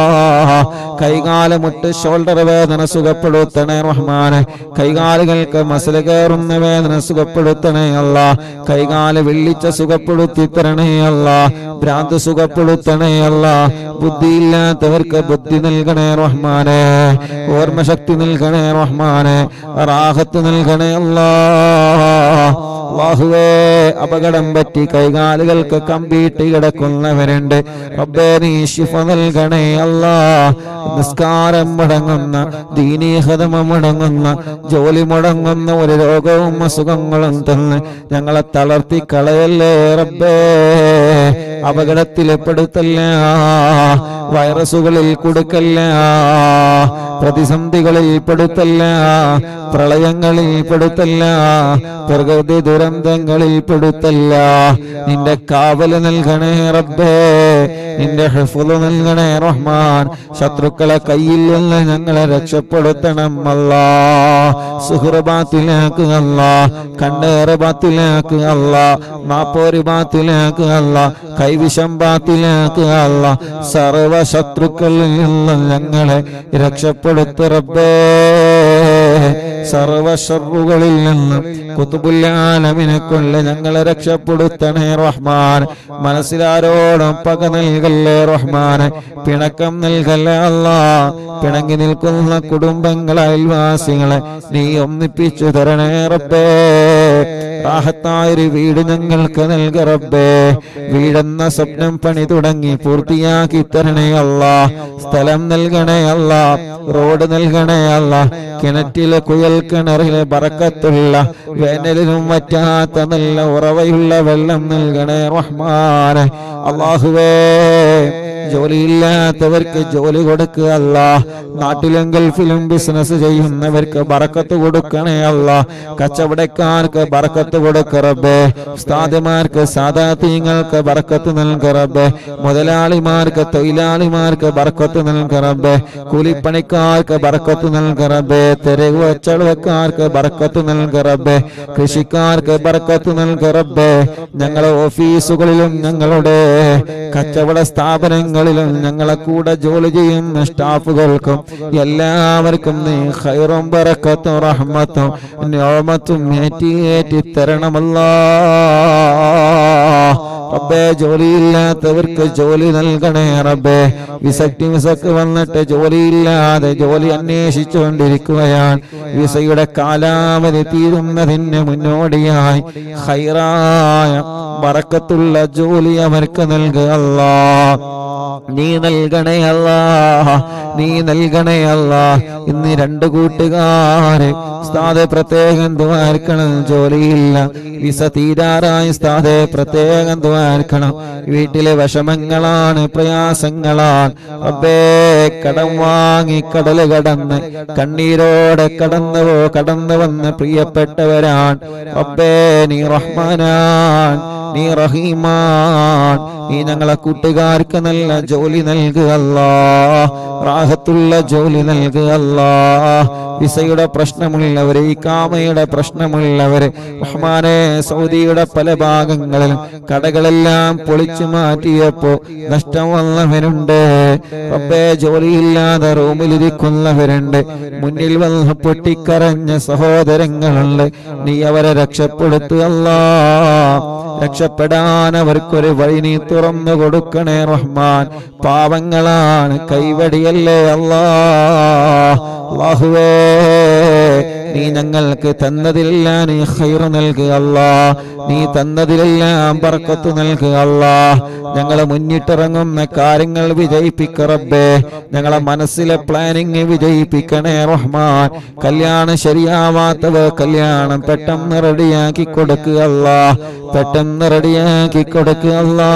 കൈകാലമുട്ട് ഷോൾഡർ വേദന സുഖപ്പെടുത്തണേ റഹ്മാനെ കൈകാലുകൾക്ക് മസിൽ കയറുന്ന വേദന സുഖപ്പെടുത്തണേ അല്ല കൈകാല് വെള്ളിച്ച സുഖപ്പെടുത്തി തരണേ അല്ല ഭ്രാന്ത് സുഖപ്പെടുത്തണേ അല്ല ബുദ്ധിയില്ലാത്തവർക്ക് ബുദ്ധി നൽകണേ റഹ്മാനെ ഓർമ്മശക്തി നൽകണേ റഹ്മാനെ റാഹത്ത് നൽകണേ അല്ലാ അല്ലാഹുവേ അപകടം പറ്റി കൈകാലുകൾക്ക് കമ്പിയിട്ട് കിടക്കുന്നവരുണ്ട് റബ്ബേ നീ ശിഫ നൽകണേ അല്ലാ നിസ്കാരം മുടങ്ങുന്ന ദീനീഹതമ മുടങ്ങുന്ന ജോലി മുടങ്ങുന്ന ഒരു രോഗവും അസുഖങ്ങളും തന്ന് ഞങ്ങളെ തളർത്തി കളയല്ലേ റബ്ബേ അപകടത്തിൽ പെടുത്തല്ല വൈറസുകളിൽ കൊടുക്കല്ല പ്രതിസന്ധികളിൽ പെടുത്തല്ല പ്രളയങ്ങളിൽ പെടുത്തല്ല പ്രകൃതി ദുരന്തങ്ങളിൽ പെടുത്തല്ല നിന്റെ കാവല് നൽകണേ റബ്ബേ നിന്റെ ഹിഫുദ് നൽകണേ റഹ്മാൻ ശത്രുക്കളെ കയ്യിൽ നിന്ന് ഞങ്ങളെ രക്ഷപ്പെടുത്തണം അല്ലാ സുഹൃബാത്തിലേക്ക് അല്ല കണ്ണേറ് ബാത്തിലേക്ക് അല്ല നാപ്പോര് ബാത്തിലേക്ക് അല്ല കൈവിഷം ബാത്തിലേക്ക് അല്ല സർവ ശത്രുക്കളിൽ നിന്ന് ഞങ്ങളെ രക്ഷപ്പെടുത്ത റബ്ബേ സർവ ഷറുകളിൽ നിന്നും കുത്തുബുല്ലാലമിനെ കൊണ്ട് ഞങ്ങളെ രക്ഷപ്പെടുത്തണേ റഹ്മാൻ മനസ്സിലാരോടും പക നൽകല്ലേ റഹ്മാൻ പിണക്കം നൽകല്ലേ അല്ലാ പിണങ്ങി നിൽക്കുന്ന കുടുംബങ്ങളെ അയൽവാസികളെ നീ ഒന്നിപ്പിച്ചു തരണേ റബ്ബേ റാഹത്തായൊരു വീട് ഞങ്ങൾക്ക് നൽക റബ്ബേ വീടെന്ന സ്വപ്നം പണി തുടങ്ങി പൂർത്തിയാക്കി തരണേ അല്ല സ്ഥലം നൽകണേ അല്ല റോഡ് നൽകണേ അല്ല കിണറ്റിലെ കുയൽ കിണറിലെ ബറക്കത്തുള്ള വേനലിനും വറ്റാത്ത നല്ല ഉറവയുള്ള വെള്ളം നൽകണേ റഹ്മാനെ അള്ളാഹുവേ ജോലിയില്ലാത്തവർക്ക് ജോലി കൊടുക്കുക അല്ല നാട്ടിലും ഗൾഫിലും ബിസിനസ് ചെയ്യുന്നവർക്ക് ബറക്കത്ത് കൊടുക്കണേ അല്ല കച്ചവടക്കാർക്ക് ബറക്കത്ത് കൊടുക്കറബേ ഉസ്താദുമാർക്ക് സാധാത്യങ്ങൾക്ക് ബറക്കത്ത് നൽകറബേ മുതലാളിമാർക്ക് തൊഴിലാളിമാർക്ക് ബറക്കത്ത് നൽകറബേ കൂലിപ്പണിക്കാർക്ക് ബറക്കത്ത് നൽകറബേ തെരുവ് കച്ചവടക്കാർക്ക് ബറക്കത്ത് നൽകറബേ കൃഷിക്കാർക്ക് ബറക്കത്ത് നൽകറബേ ഞങ്ങളെ ഓഫീസുകളിലും ഞങ്ങളുടെ കച്ചവട സ്ഥാപനങ്ങളിലും ഞങ്ങളെ കൂടെ ജോലി ചെയ്യുന്ന സ്റ്റാഫുകൾക്കും എല്ലാവർക്കും നീ ഖൈറും ബറക്കത്തും റഹ്മത്തും നോമത്തും ഏറ്റി ഏറ്റി തരണമല്ലാ റബ്ബേ ജോലിയില്ലാത്തവർക്ക് ജോലി നൽകണേ റബ്ബേ വിസക്തി വിസക്ക് വന്നിട്ട് ജോലിയില്ലാതെ ജോലി അന്വേഷിച്ചുകൊണ്ടിരിക്കുകയാണ് വിസയുടെ കാലാവധി തീരുന്നതിന് മുന്നോടിയായി ഹൈറായ ബറക്കത്തുള്ള ജോലി അവർക്ക് നൽകുക അല്ലാ നീ നൽകണേ അല്ലാ നീ നൽകണേ അല്ലാ ഇന്ന് രണ്ട് കൂട്ടുകാര് സ്ഥാതെ പ്രത്യേകം ദ്വാർക്കണം ജോലിയില്ല വിസ തീരാറായി സ്ഥാതെ പ്രത്യേകം ദ്വാർക്കണം വീട്ടിലെ വിഷമങ്ങളാണ് പ്രയാസങ്ങളാണ് അബ്ബേ കടം വാങ്ങി കടല് കടന്ന് കണ്ണീരോടെ കടന്നു പോ കടന്നു വന്ന് പ്രിയപ്പെട്ടവരാണ് അബ്ബേ നീ റഹ്മാനാൻ നീ റഹീമാൻ നീ ഞങ്ങളെ കൂട്ടുകാർക്ക് നല്ല ജോലി നൽകുക അല്ലാ റാഹത്തുള്ള ജോലി നൽകുക അല്ലാ വിസയുടെ പ്രശ്നമുള്ളവര് ഈ കാമയുടെ പ്രശ്നമുള്ളവര് റഹ്മാനെ സൗദിയുടെ പല ഭാഗങ്ങളിലും കടകളെല്ലാം പൊളിച്ചു മാറ്റിയപ്പോ നഷ്ടം വന്നവരുണ്ട് റബ്ബേ ജോലിയില്ലാതെ റൂമിലിരിക്കുന്നവരുണ്ട് മുന്നിൽ വന്ന് പൊട്ടിക്കരഞ്ഞ സഹോദരങ്ങളുണ്ട് നീ അവരെ രക്ഷപ്പെടുത്തുകയല്ലാ രക്ഷപ്പെടാൻ അവർക്കൊരു വഴി നീ തുറന്നു കൊടുക്കണേ റഹ്മാൻ പാവങ്ങളാണ് കൈവടിയല്ലേ അല്ലാ അല്ലാഹുവേ നീ ഞങ്ങൾക്ക് തന്നതിലെല്ലാം നീ ഹൈർ നൽകുക അല്ലാ നീ തന്നതിലെല്ലാം ബർക്കത്ത് നൽകുക അല്ലാ ഞങ്ങളെ മുന്നിട്ടിറങ്ങുന്ന കാര്യങ്ങൾ വിജയിപ്പിക്ക റബ്ബേ ഞങ്ങളെ മനസ്സിലെ പ്ലാനിങ് വിജയിപ്പിക്കണേ റഹ്മാൻ കല്യാണം ശരിയാവാത്തവർ കല്യാണം പെട്ടെന്ന് റെഡിയാക്കി കൊടുക്കുക അല്ലാ പെട്ടെന്ന് റെഡിയാക്കി കൊടുക്കുക അല്ലാ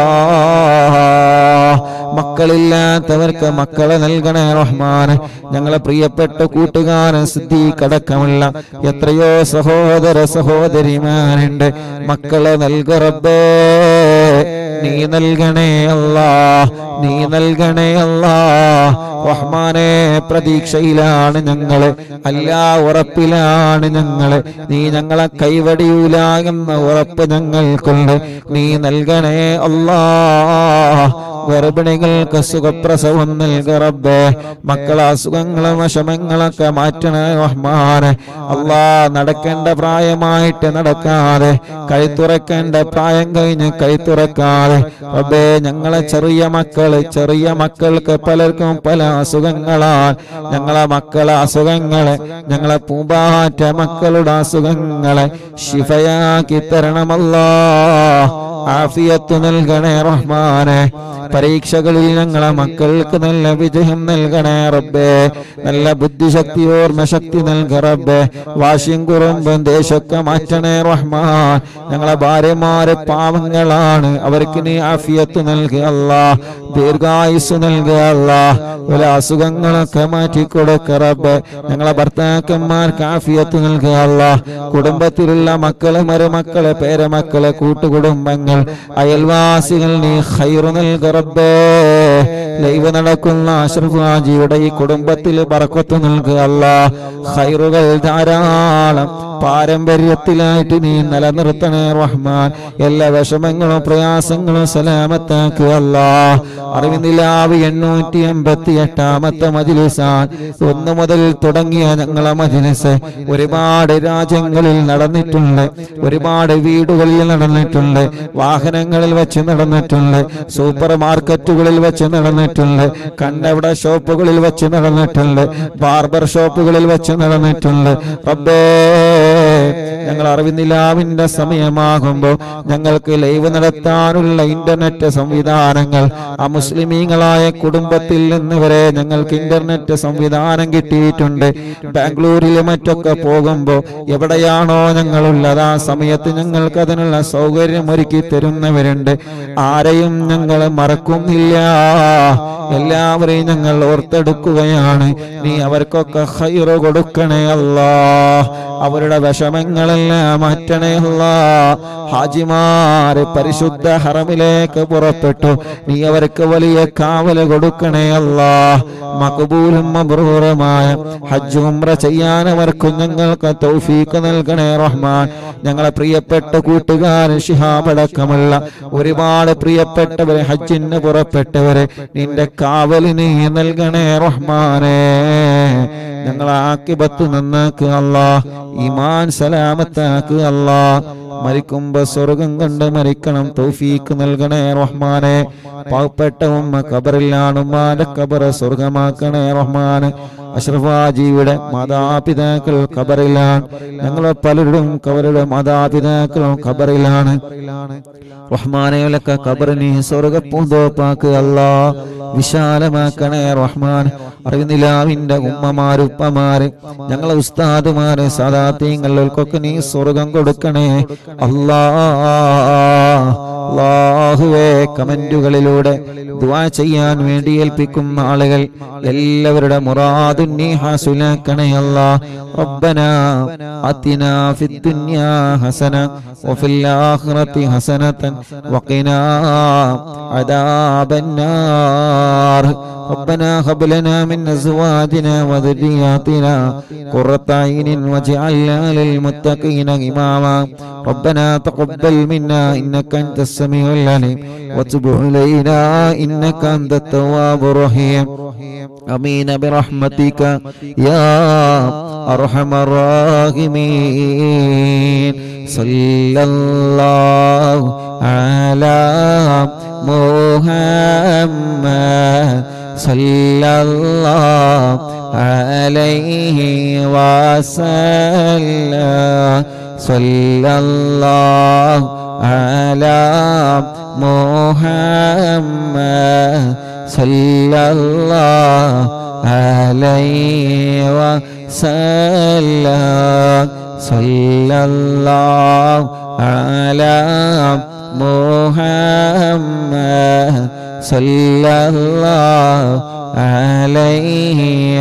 മക്കളില്ലാത്തവർക്ക് മക്കളെ നൽകണേ റഹ്മാൻ ഞങ്ങളെ പ്രിയപ്പെട്ട കൂട്ടുകാരൻ സിദ്ദീഖടക്കമുള്ള എത്രയോ സഹോദര സഹോദരിമാരുണ്ട് മക്കളെ നൽകറബേ നീ നൽകണേ അല്ലാ നീ നൽകണേ അല്ലാ റഹ്മാനെ പ്രതീക്ഷയിലാണ് ഞങ്ങള് അല്ലാ ഉറപ്പിലാണ് ഞങ്ങള് നീ ഞങ്ങളെ കൈവടിയൂല എന്ന ഉറപ്പ് ഞങ്ങൾക്കുണ്ട് നീ നൽകണേ അല്ലാ ഗർഭിണികൾക്ക് സുഖപ്രസവം നൽക റബ്ബേ മക്കളെ അസുഖങ്ങളും വിഷമങ്ങളൊക്കെ മാറ്റണേ റഹ്മാനെ അല്ലാ നടക്കേണ്ട പ്രായമായിട്ട് നടക്കാതെ കൈത്തുറക്കേണ്ട പ്രായം കഴിഞ്ഞ് കൈത്തുറക്കാതെ റബ്ബേ ഞങ്ങളെ ചെറിയ മക്കള് ചെറിയ മക്കൾക്ക് പലർക്കും പല അസുഖങ്ങളാണ് ഞങ്ങളെ മക്കളെ അസുഖങ്ങളെ ഞങ്ങളെ പൂമ്പാറ്റ മക്കളുടെ അസുഖങ്ങളെ ശിഫയാക്കി തരണമല്ലാ ആഫിയത്ത് നൽകണേ റഹ്മാനെ പരീക്ഷകളിൽ ഞങ്ങളെ മക്കൾക്ക് നല്ല വിജയം നൽകണേ റബ്ബേ നല്ല ബുദ്ധിശക്തി ഓർമ്മശക്തി നൽക റബ്ബേ വാശിയും കുറുമ്പും ദേശമൊക്കെ മാറ്റണേ റഹ്മാൻ ഞങ്ങളെ ഭാര്യമാരെ പാവങ്ങളാണ് അവർക്ക് നീ ആഫിയത്ത് നൽകി അല്ലാ ദീർഘായുസ് നൽകുക അല്ലാ വല്ല അസുഖങ്ങളൊക്കെ മാറ്റിക്കൊടുക്ക റബ്ബ് ഞങ്ങളെ ഭർത്താക്കന്മാർക്ക് ആഫിയത്ത് നൽകുക അല്ലാ കുടുംബത്തിലുള്ള മക്കള് മരുമക്കള് പേരമക്കള് കൂട്ടുകുടുംബങ്ങൾ അയൽവാസികൾ നീ ഹൈറ് നൽകുക റബ്ബേ ലൈവ് നടക്കുന്ന അഷ്റഫ് ഹാജിയുടെ ഈ കുടുംബത്തിൽ ബറക്കത്ത് നൽകുക അല്ലാ ഹൈറുകൾ ധാരാളം പാരമ്പര്യത്തിലായിട്ട് നീ നിലനിർത്തണേ റഹ്മാൻ എല്ലാ വിഷമങ്ങളും പ്രയാസങ്ങളും സലാമത്താക്കുക അല്ലാ അറിവിന്ദിലാവ് എണ്ണൂറ്റി എൺപത്തി എട്ടാമത്തെ മജിലിസാൻ ഒന്ന് മുതൽ തുടങ്ങിയ ഞങ്ങളെ മജിലിസ് ഒരുപാട് രാജ്യങ്ങളിൽ നടന്നിട്ടുണ്ട് ഒരുപാട് വീടുകളിൽ നടന്നിട്ടുണ്ട് വാഹനങ്ങളിൽ വെച്ച് നടന്നിട്ടുണ്ട് സൂപ്പർ മാർക്കറ്റുകളിൽ വെച്ച് നടന്നിട്ടുണ്ട് കണ്ണവിടെ ഷോപ്പുകളിൽ വെച്ച് നടന്നിട്ടുണ്ട് ബാർബർ ഷോപ്പുകളിൽ വെച്ച് നടന്നിട്ടുണ്ട് റബ്ബേ ഞങ്ങൾ അറിവിന്നിലാവിന്റെ സമയമാകുമ്പോൾ ഞങ്ങൾക്ക് ലൈവ് നടത്താനുള്ള ഇന്റർനെറ്റ് സംവിധാനങ്ങൾ ആ മുസ്ലിമീങ്ങളായ കുടുംബത്തിൽ നിന്ന് വരെ ഞങ്ങൾക്ക് ഇന്റർനെറ്റ് സംവിധാനം കിട്ടിയിട്ടുണ്ട് ബാംഗ്ലൂരിൽ മറ്റൊക്കെ പോകുമ്പോൾ എവിടെയാണോ ഞങ്ങളുള്ളത് ആ സമയത്ത് ഞങ്ങൾക്ക് അതിനുള്ള സൗകര്യം ഒരുക്കി തരുന്നവരുണ്ട് ആരെയും ഞങ്ങൾ മറക്കുന്നില്ല എല്ലാവരെയും ഞങ്ങൾ ഓർത്തെടുക്കുകയാണ് നീ അവർക്കൊക്കെ ഹൈറ് കൊടുക്കണേ അല്ലാ അവരുടെ വിഷമങ്ങളെല്ലാം മാറ്റണേ അല്ലാ ഹാജിമാര് പരിശുദ്ധ ഹറമിലേക്ക് പുറപ്പെട്ടു നീ അവർക്ക് വലിയ കാവല് കൊടുക്കണേ അല്ലാ മകബൂലും മബ്രൂറുമായ ഹജ്ജ് ഉംറ ചെയ്യാൻ അവർക്ക് ഞങ്ങൾക്ക് തൗഫീക്ക് നൽകണേ റഹ്മാൻ ഞങ്ങളെ പ്രിയപ്പെട്ട കൂട്ടുകാരൻ ശിഹാബടക്കമുള്ള ഒരുപാട് പ്രിയപ്പെട്ടവരെ ഹജ്ജിന് പുറപ്പെട്ടവരെ നിന്റെ കാവല് നീ നൽകണേ റഹ്മാനേ ഞങ്ങളെ ആക്കിബത്ത് നന്നാക്കുക അല്ലാ ഈമാൻ സലാമത്താക്കുക അല്ലാ മരിക്കുമ്പോ സ്വർഗം കണ്ട് മരിക്കണം തൗഫീക്ക് നൽകണേ റഹ്മാനെ പാവപ്പെട്ട ഉമ്മ കബറിലാണ് ഉമ്മാന്റെ കബർ സ്വർഗമാക്കണേ റഹ്മാന് അഷ്റഫാജിയുടെ മാതാപിതാക്കൾ കബറിലാണ് ഞങ്ങൾ പലരുടെയും അവരുടെ മാതാപിതാക്കളും കബറിലാണ് റഹ്മാനെയൊക്കെ കബറിനെ സ്വർഗപ്പൂന്തോപ്പാക്കുക അല്ലാ വിശാലമാക്കണേ റഹ്മാൻ അറിയുന്നില്ലാവിന്റെ ഉമ്മമാര് ഉപ്പമാര് ഞങ്ങളെ ഉസ്താദുമാര് സാദാത്യങ്ങൾക്കൊക്കെ നീ സ്വർഗം കൊടുക്കണേ അല്ലാ അല്ലാഹുവേ കമന്റുകളിലൂടെ ദുആ ചെയ്യാൻ വേണ്ടി ഏൽപ്പിക്കുന്ന ആളുകൾ എല്ലാവരുടെ മുറാദും നീ ഹാസുലാക്കണേ അല്ലാ ربنا آتنا في الدنيا حسنة وفي الآخرة حسنة وقنا عذاب النار ربنا هب لنا من أزواجنا وذرياتنا قرة عين واجعلنا للمتقين إماما ربنا تقبل منا إنك أنت السميع العليم وتب علينا إنك أنت التواب الرحيم أمين برحمتك يا أرحم الراحمين صلى الله على محمد صلى الله عليه وسلم صلى الله على محمد صلى الله عليه وسلم صلى الله على محمد صلى الله عليه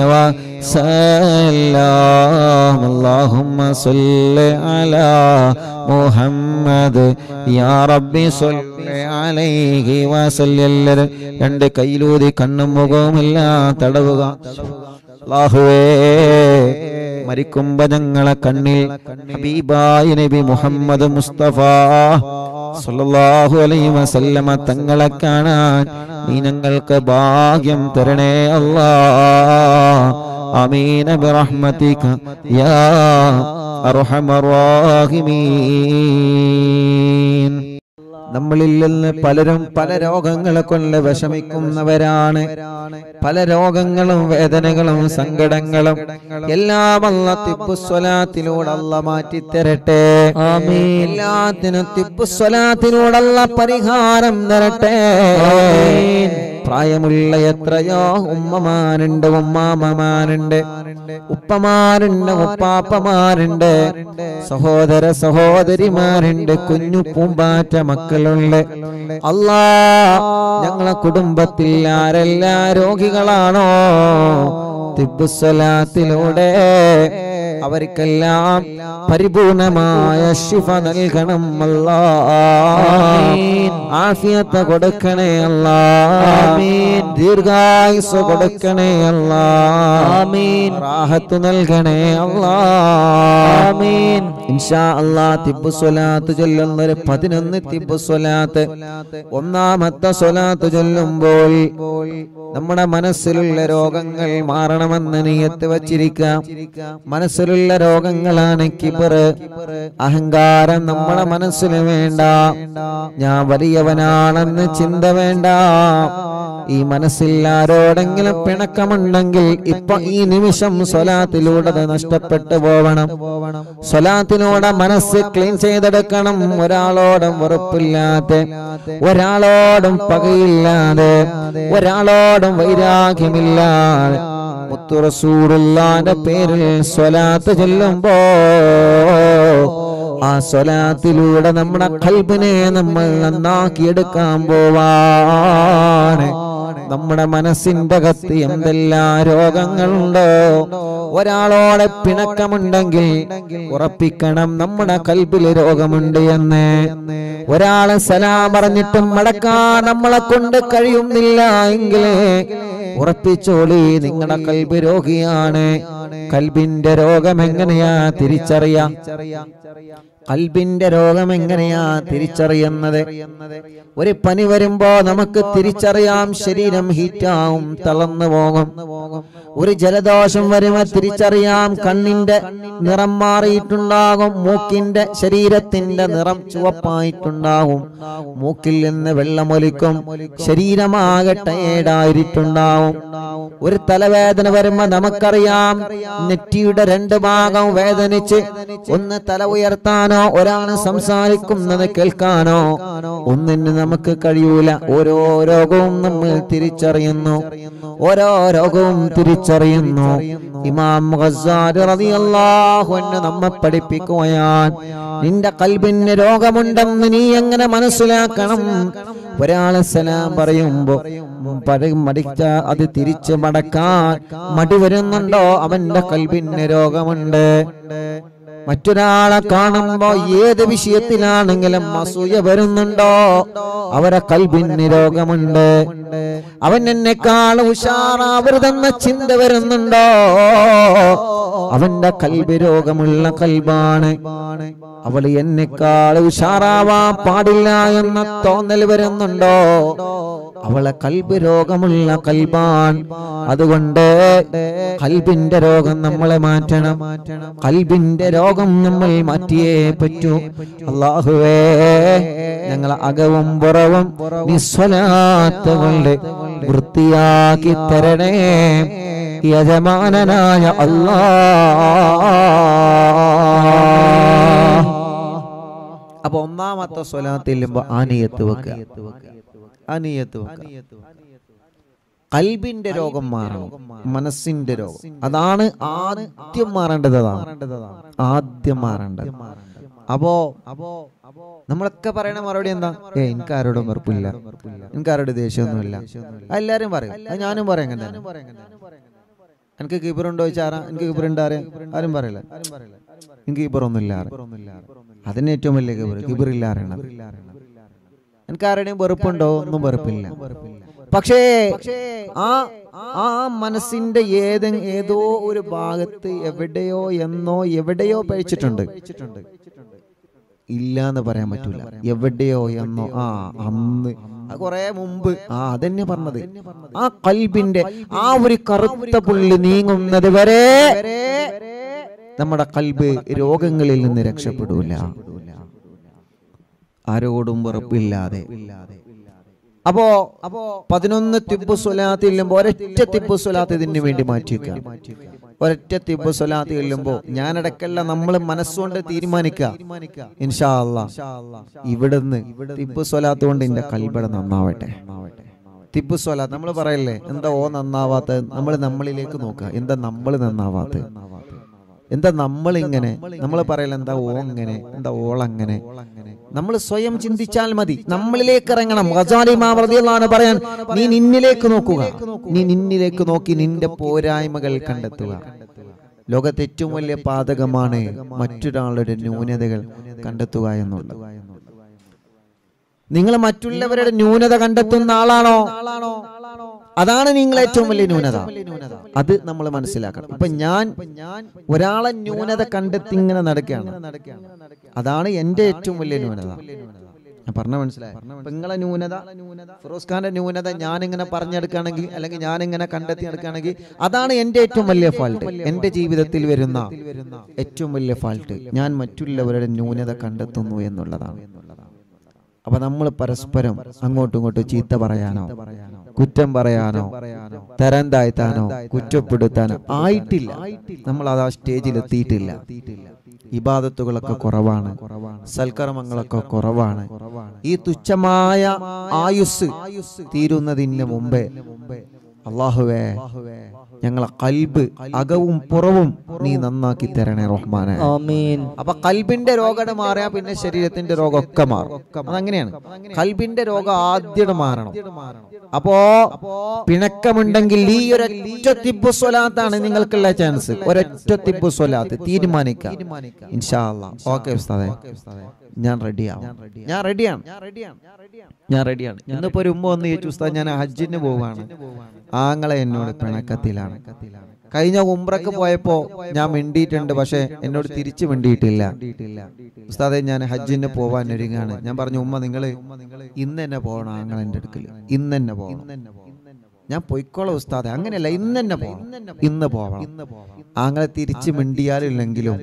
وسلم اللهم صل على محمد يا ربي صل عليه وسلم എല്ലാവരും രണ്ട് കൈയിലൂതി കണ്ണും മുഖവുമെല്ലാം തടവുക അല്ലാഹുവേ മരിക്കുമ്പോ ഞങ്ങളെ കണ്ണിൽ ഹബീബായ നബി മുഹമ്മദ് മുസ്തഫ സല്ലല്ലാഹു അലൈഹി വസല്ലമ തങ്ങളെ കാണാൻ നീ ഞങ്ങൾക്ക് ഭാഗ്യം തരണേ അല്ലാ ആമീന ബിറഹ്മതിക യാ അർഹമർ റഹീമീൻ നമ്മളിൽ നിന്ന് പലരും പല രോഗങ്ങളെ കൊണ്ട് വിഷമിക്കുന്നവരാണ് പല രോഗങ്ങളും വേദനകളും സങ്കടങ്ങളും എല്ലാം അല്ല തിപ്പുസ്വലാത്തിലൂടെ അല്ല മാറ്റിത്തരട്ടെ എല്ലാത്തിനും തിപ്പുസ്വലാത്തിലൂടെ അല്ല പരിഹാരം തരട്ടെ പ്രായമുള്ള എത്രയോ ഉമ്മമാരുണ്ട് ഉമ്മാമ്മമാരുണ്ട് ഉപ്പമാരുണ്ട് ഉപ്പാപ്പമാരുണ്ട് സഹോദര സഹോദരിമാരുണ്ട് കുഞ്ഞു പൂമ്പാറ്റ മക്കളുണ്ട് അല്ലാ ഞങ്ങളെ കുടുംബത്തിൽ ആരെല്ലാ രോഗികളാണോ തിബുസ്വലാത്തിലൂടെ അവർക്കെല്ലാം പരിപൂർണമായ ശിഫ നൽകണം അല്ലാ ആഫിയത്ത് കൊടുക്കണേ അല്ലാ ദീർഘായുസ് കൊടുക്കണേ അല്ലാ റാഹത്ത് നൽകണേ അല്ലാ ഇൻഷാ അല്ലാ തിബു സ്വലാത്ത് ചൊല്ലുന്നൊരു പതിനൊന്ന് തിബു സ്വലാത്ത് ഒന്നാമത്തെ സ്വലാത്ത് ചൊല്ലുമ്പോൾ നമ്മുടെ മനസ്സിലുള്ള രോഗങ്ങൾ മാറണമെന്ന് നീയത്ത് വച്ചിരിക്കാം മനസ്സിലുള്ള രോഗങ്ങളാണ് കിബറ് അഹങ്കാരം നമ്മുടെ മനസ്സിൽ വേണ്ട ഞാൻ വലിയവനാണെന്ന് ചിന്ത വേണ്ട ഈ മനസ്സിൽ ആരോടെങ്കിലും പിണക്കമുണ്ടെങ്കിൽ ഇപ്പൊ ഈ നിമിഷം സ്വലാത്തിലൂടെ അത് നഷ്ടപ്പെട്ടു പോവണം സ്വലാത്തിലൂടെ മനസ്സ് ക്ലീൻ ചെയ്തെടുക്കണം ഒരാളോടും വെറുപ്പില്ലാതെ ഒരാളോടും പകയില്ലാതെ ഒരാളോടും വൈരാഗ്യമില്ലാതെ മുത്തുറസൂറുള്ളാന്റെ പേരിൽ സ്വലാത്ത് ചെല്ലുമ്പോ ആ സ്വലാത്തിലൂടെ നമ്മുടെ കൽബിനെ നമ്മൾ നന്നാക്കിയെടുക്കാൻ പോവാണ് നമ്മുടെ മനസ്സിന്റെ അകത്ത് എന്തെല്ലാം രോഗങ്ങളുണ്ടോ ഒരാളോടെ പിണക്കമുണ്ടെങ്കിൽ ഉറപ്പിക്കണം നമ്മുടെ കൽബിൽ രോഗമുണ്ട് എന്ന് ഒരാളെ സലാം പറഞ്ഞിട്ടും മടക്കാൻ നമ്മളെ കൊണ്ട് കഴിയുന്നില്ല എങ്കിലേ ഉറപ്പിച്ചോളി നിങ്ങളുടെ കൽബ് രോഗിയാണ് കൽബിന്റെ രോഗം എങ്ങനെയാ തിരിച്ചറിയാം കൽബിന്റെ രോഗം എങ്ങനെയാ തിരിച്ചറിയുന്നത് ഒരു പനി വരുമ്പോ നമുക്ക് തിരിച്ചറിയാം ശരീരം ഹീറ്റാവും തളർന്നു പോകും ഒരു ജലദോഷം വരുമ്പോ തിരിച്ചറിയാം കണ്ണിന്റെ നിറം മാറിയിട്ടുണ്ടാകും മൂക്കിന്റെ ശരീരത്തിന്റെ നിറം ചുവപ്പായിട്ടുണ്ടാകും മൂക്കിൽ നിന്ന് വെള്ളമൊലിക്കും ശരീരമാകെ ടയേർഡായിട്ടുണ്ടാവും ഒരു തലവേദന വരുമ്പോ നമുക്കറിയാം നെറ്റിയുടെ രണ്ട് ഭാഗം വേദനിച്ച് ഒന്ന് തല ഉയർത്താനോ ഒരാൾ സംസാരിക്കുന്നത് കേൾക്കാനോ ഒന്നിന് നമുക്ക് കഴിയൂല ഓരോ രോഗവും നമ്മൾ തിരിച്ചറിയുന്നു ഓരോ രോഗവും തിരിച്ചറിയുന്നു ഇമാം ഖസാരി റളിയല്ലാഹു അൻഹു നമ്മെ പഠിപ്പിക്കുകയാൻ നിന്റെ കൽബിന് രോഗമുണ്ടെന്ന് നീ എങ്ങനെ മനസ്സിലാക്കണം ഒരാളെ സലാം പറയുമ്പോ പര- മടിച്ച അത് തിരിച്ച് മടക്കാൻ മടി വരുന്നുണ്ടോ അവന്റെ കൽബിന് രോഗമുണ്ട് മറ്റൊരാളെ കാണുമ്പോ ഏത് വിഷയത്തിലാണെങ്കിലും അസൂയ വരുന്നുണ്ടോ അവരെ കൽബിന് രോഗമുണ്ട് അവൻ എന്നെക്കാൾ ഉഷാറാവരുതെന്ന ചിന്ത വരുന്നുണ്ടോ അവന്റെ കൽബ് രോഗമുള്ള കൽബാണ് അവൾ എന്നെക്കാൾ ഉഷാറാവാൻ പാടില്ല എന്ന തോന്നൽ വരുന്നുണ്ടോ അവളെ കൽബ് രോഗമുള്ള കൽബാൻ അതുകൊണ്ട് കൽബിന്റെ രോഗം നമ്മളെ മാറ്റണം കൽബിന്റെ രോഗം നമ്മൾ മാറ്റിയേ പറ്റൂ അള്ളാഹുവേ ഞങ്ങളെ അകവും പുറവും നിസ്വലാത്തുകൊണ്ട് വൃത്തിയാക്കി തരണേ യജമാനനായ അല്ലാ അപ്പൊ ഒന്നാമത്തെ സ്വലാത്ത് ചെല്ലുമ്പോ ആനിയത്ത് വെക്കുക ആനിയത്ത് വെക്കുക കൽബിന്റെ രോഗം മാറണം മനസ്സിന്റെ രോഗം അതാണ് ആദ്യം മാറേണ്ടത് അതാണ് ആദ്യം മാറേണ്ടത് അപ്പോ അപ്പോ നമ്മളൊക്കെ പറയണ മറുപടി എന്താ ഏ എനിക്ക് ആരോടും വെറുപ്പില്ല എനിക്ക് ആരോട് ദേഷ്യമൊന്നുമില്ല എല്ലാരും പറയും അത് ഞാനും പറയാം അങ്ങനെ തന്നെ എനിക്ക് കീപ്പറുണ്ടോ ചോദിച്ചാൽ ആരാ എനിക്ക് കീപ്പറുണ്ട് ആരെ ആരും പറയില്ല എനിക്ക് കീപ്പറൊന്നുമില്ല അതിന് ഏറ്റവും വലിയ കീപ്പർ കീപ്പറില്ല അറിയണം എനിക്ക് ആരുടെയും വെറുപ്പുണ്ടോ ഒന്നും വെറുപ്പില്ല പക്ഷേ ആ ആ മനസ്സിന്റെ ഏത് ഏതോ ഒരു ഭാഗത്ത് എവിടെയോ എന്നോ എവിടെയോ പഴിച്ചിട്ടുണ്ട് ഇല്ല എന്ന് പറയാൻ പറ്റൂല എവിടെയോ എന്നോ ആ അന്ന് അത് കുറെ മുമ്പ് ആ അതന്നെ പറഞ്ഞത് ആ കൽബിന്റെ ആ ഒരു കറുത്ത പുള്ളി നീങ്ങുന്നത് വരെ നമ്മുടെ കൽബ് രോഗങ്ങളിൽ നിന്ന് രക്ഷപ്പെടൂല ആരോടും വെറുപ്പില്ലാതെ അപ്പോ അപ്പോ പതിനൊന്ന് തിബു സ്വലാത്ത് ചെല്ലുമ്പോ ഒരൊറ്റ തിബു സ്വലാത്ത് ഇതിന് വേണ്ടി മാറ്റിവെക്കുക ഒരൊറ്റ തിബു സ്വലാത്ത് ചെല്ലുമ്പോ ഞാനിടക്കല്ല നമ്മൾ മനസ്സുകൊണ്ട് തീരുമാനിക്കുക ഇൻഷാ അല്ലാ ഇവിടുന്ന് തിബു സ്വലാത്ത് കൊണ്ട് എന്റെ കൽബട നന്നാവട്ടെ തിബു സ്വലാത്ത് നമ്മൾ പറയല്ലേ എന്താ ഓ നന്നാവാത്ത നമ്മൾ നമ്മളിലേക്ക് നോക്കുക എന്താ നമ്മൾ നന്നാവാത്ത എന്താ നമ്മൾ ഇങ്ങനെ നമ്മൾ പറയല എന്താ ഓ അങ്ങനെ എന്താ ഓളങ്ങനെ നമ്മൾ സ്വയം ചിന്തിച്ചാൽ മതി നമ്മളിലേക്ക് ഇറങ്ങണം ഗസാലി ഇമാം റളിയല്ലാഹു അൻഹു പറയാൻ നീ നിന്നിലേക്ക് നോക്കുക നീ നിന്നിലേക്ക് നോക്കി നിന്റെ പോരായ്മകൾ കണ്ടെത്തുക ലോകത്തെ ഏറ്റവും വലിയ പാതകമാണ് മറ്റൊരാളുടെ ന്യൂനതകൾ കണ്ടെത്തുക എന്നുള്ളത് നിങ്ങൾ മറ്റുള്ളവരുടെ ന്യൂനത കണ്ടെത്തുന്ന ആളാണോ അതാണ് നിങ്ങൾ ഏറ്റവും വലിയ ന്യൂനത അത് നമ്മൾ മനസ്സിലാക്കണം ഇപ്പൊ ഞാൻ ഒരാളെ ന്യൂനത കണ്ടെത്തി ഇങ്ങനെ നടക്കുകയാണ് അതാണ് എന്റെ ഏറ്റവും വലിയ ന്യൂനത ഞാൻ പറഞ്ഞ മനസ്സിലായി ഇപ്പൊ നിങ്ങളെ ന്യൂനത ഫിറോസ് ഖാന്റെ ന്യൂനത ഞാൻ ഇങ്ങനെ പറഞ്ഞെടുക്കുകയാണെങ്കിൽ അല്ലെങ്കിൽ ഞാൻ ഇങ്ങനെ കണ്ടെത്തി എടുക്കുകയാണെങ്കിൽ അതാണ് എന്റെ ഏറ്റവും വലിയ ഫാൾട്ട് എന്റെ ജീവിതത്തിൽ വരുന്ന ഏറ്റവും വലിയ ഫാൾട്ട് ഞാൻ മറ്റുള്ളവരുടെ ന്യൂനത കണ്ടെത്തുന്നു എന്നുള്ളതാണ് അപ്പൊ നമ്മൾ പരസ്പരം അങ്ങോട്ടും ഇങ്ങോട്ടും ചീത്ത പറയാനോ കുറ്റം പറയാനോ തരം താഴ്ത്താനോ കുറ്റപ്പെടുത്താനോ ആയിട്ടില്ല നമ്മൾ അത് ആ സ്റ്റേജിൽ എത്തിയിട്ടില്ല ഇബാദത്തുകളൊക്കെ കുറവാണ് സൽക്കർമ്മങ്ങളൊക്കെ കുറവാണ് ഈ തുച്ഛമായ ആയുസ് തീരുന്നതിന് മുമ്പേ അള്ളാഹുവേ ഞങ്ങളെ കൽബ് അകവും പുറവും നീ നന്നാക്കി തരണേ റഹ്മാനെ ആമീൻ അപ്പൊ കൽബിന്റെ രോഗം മാറിയാ പിന്നെ ശരീരത്തിന്റെ രോഗമൊക്കെ മാറും അതങ്ങനെയാണ് കൽബിന്റെ രോഗം ആദ്യം മാറണം അപ്പോ പിണക്കമുണ്ടെങ്കിൽ ഈ ഒരൊറ്റ തിബു സ്വലാത്താണ് നിങ്ങൾക്കുള്ള ചാൻസ് ഒരൊറ്റ തിബു സ്വലാത്ത് തീരുമാനിക്കാം ഇൻഷാ ഓക്കെ ഉസ്താദേ ഞാൻ റെഡിയാവും ഞാൻ റെഡിയാണ് ഞാൻ റെഡിയാണ് ഇന്നിപ്പോ ഒരു ഉമ്മ വന്ന് ചോദിച്ചു ഉസ്താദ് ഞാൻ ഹജ്ജിന് പോവാണ് ആങ്ങളെ എന്നോട് പിണക്കത്തിലാണ് കഴിഞ്ഞ ഉംറക്ക് പോയപ്പോ ഞാൻ മിണ്ടിയിട്ടുണ്ട് പക്ഷെ എന്നോട് തിരിച്ചു മിണ്ടിയിട്ടില്ല ഉസ്താദെ ഞാൻ ഹജ്ജിന് പോവാൻ ഒരുങ്ങാണ് ഞാൻ പറഞ്ഞു ഉമ്മ നിങ്ങള് ഇന്ന് തന്നെ പോകണം ആങ്ങളെ എൻ്റെ അടുക്കല് ഇന്ന് തന്നെ പോകണം ഞാൻ പൊയ്ക്കോളാം ഉസ്താദെ അങ്ങനെയല്ല ഇന്ന് തന്നെ പോകണം ഇന്ന് പോകണം ആങ്ങളെ തിരിച്ചു മിണ്ടിയാലില്ലെങ്കിലും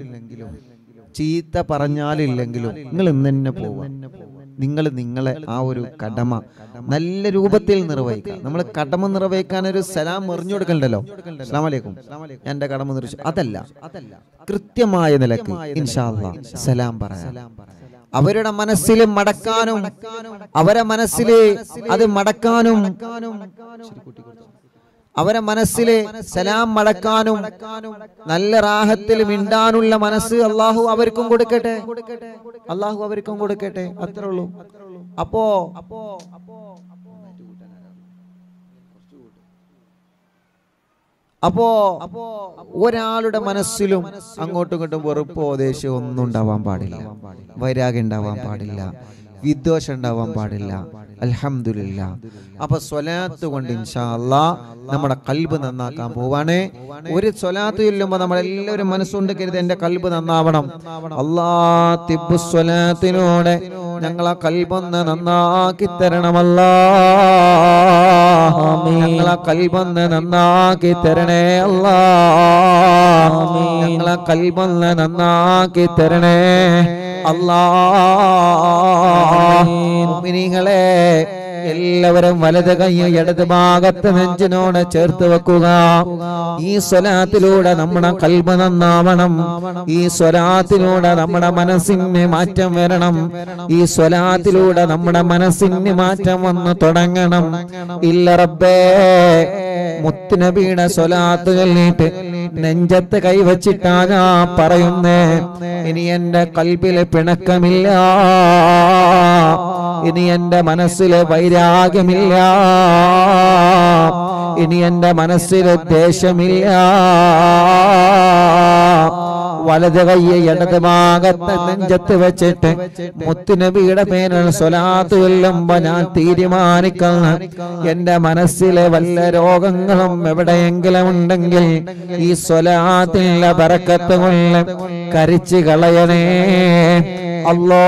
ചീത്ത പറഞ്ഞാലില്ലെങ്കിലും നിങ്ങൾ ഇന്ന് തന്നെ പോവാം നിങ്ങൾ നിങ്ങളെ ആ ഒരു കടമ നല്ല രൂപത്തിൽ നിർവഹിക്കുക നമ്മൾ കടമ നിർവഹിക്കാൻ ഒരു സലാം എറിഞ്ഞു കൊടുക്കണ്ടല്ലോ അസ്ലാം വലൈക്കും ഞാൻ എന്റെ കടമ നിർവഹിച്ചു അതല്ല കൃത്യമായ നിലക്ക് ഇൻഷാ അല്ലാ സലാം പറയാം അവരുടെ മനസ്സിൽ മടക്കാനും അവരെ മനസ്സിൽ അത് മടക്കാനും അവരെ മനസ്സിലെ സലാം മടക്കാനും നല്ല റാഹത്തിൽ മിണ്ടാനുള്ള മനസ്സ് അള്ളാഹു അവർക്കും കൊടുക്കട്ടെ അള്ളാഹു അവർക്കും കൊടുക്കട്ടെ അത്രേ ഉള്ളൂ അപ്പോ അപ്പോ ഒരാളുടെ മനസ്സിലും അങ്ങോട്ടും ഇങ്ങോട്ടും വെറുപ്പോ ദേഷ്യമോ ഒന്നും ഉണ്ടാവാൻ പാടില്ല വൈരാഗ്യം ഉണ്ടാവാൻ പാടില്ല വിദ്വേഷം ഉണ്ടാവാൻ പാടില്ല അൽഹംദുലില്ല അപ്പൊ സ്വലാത്ത് കൊണ്ട് ഇൻഷാ അല്ലാ നമ്മുടെ കൽബ് നന്നാക്കാൻ പോവാണ് ഒരു സ്വലാത്ത് ചൊല്ലുമ്പോ നമ്മളെല്ലാവരും മനസ്സുകൊണ്ട് കരുതി എന്റെ കൽബ് നന്നാവണം അല്ലാ തിബു സ്വലാത്തിലൂടെ ഞങ്ങളെ കൽബൊന്ന് നന്നാക്കി തരണമല്ലാ ഞങ്ങളെ കൽബൊന്ന് നന്നാക്കി തരണേ അല്ലാ ഞങ്ങളെ കൽബൊന്ന് നന്നാക്കി തരണേ അല്ലാ മുഅ്മിനീങ്ങളെ എല്ലാവരും വലത് കൈ ഇടത് ഭാഗത്ത് നെഞ്ചിനോട് ചേർത്ത് വെക്കുക ഈ സ്വലാത്തിലൂടെ നമ്മുടെ കൽബ് നന്നാവണം ഈ സ്വലാത്തിലൂടെ നമ്മുടെ മനസ്സിന് മാറ്റം വരണം ഈ സ്വലാത്തിലൂടെ നമ്മുടെ മനസ്സിന് മാറ്റം വന്ന് തുടങ്ങണം ഇല്ല റബ്ബേ മുത്തുനബിയുടെ സ്വലാത്ത് ചൊല്ലിയിട്ട് നെഞ്ചത്ത് കൈവച്ചിട്ടാ ഞാൻ പറയുന്നേ ഇനി എന്റെ കൽബില് പിണക്കമില്ല ഇനി എന്റെ മനസ്സില് വൈരാഗ്യമില്ല ഇനി എന്റെ മനസ്സില് ദേഷ്യമില്ല വലത് കയ്യെ ഇടത് ഭാഗത്ത് നെഞ്ചത്ത് വെച്ചിട്ട് മുത്തുനബിയുടെ പേരിൽ സ്വലാത്ത് ചൊല്ലുമ്പോ ഞാൻ തീരുമാനിക്കുന്ന എന്റെ മനസ്സിലെ വല്ല രോഗങ്ങളും എവിടെയെങ്കിലും ഉണ്ടെങ്കിൽ ഈ സ്വലാത്തിലെ ബറക്കത്ത് കൊണ്ട് കരിച്ചു കളയണേ അല്ലോ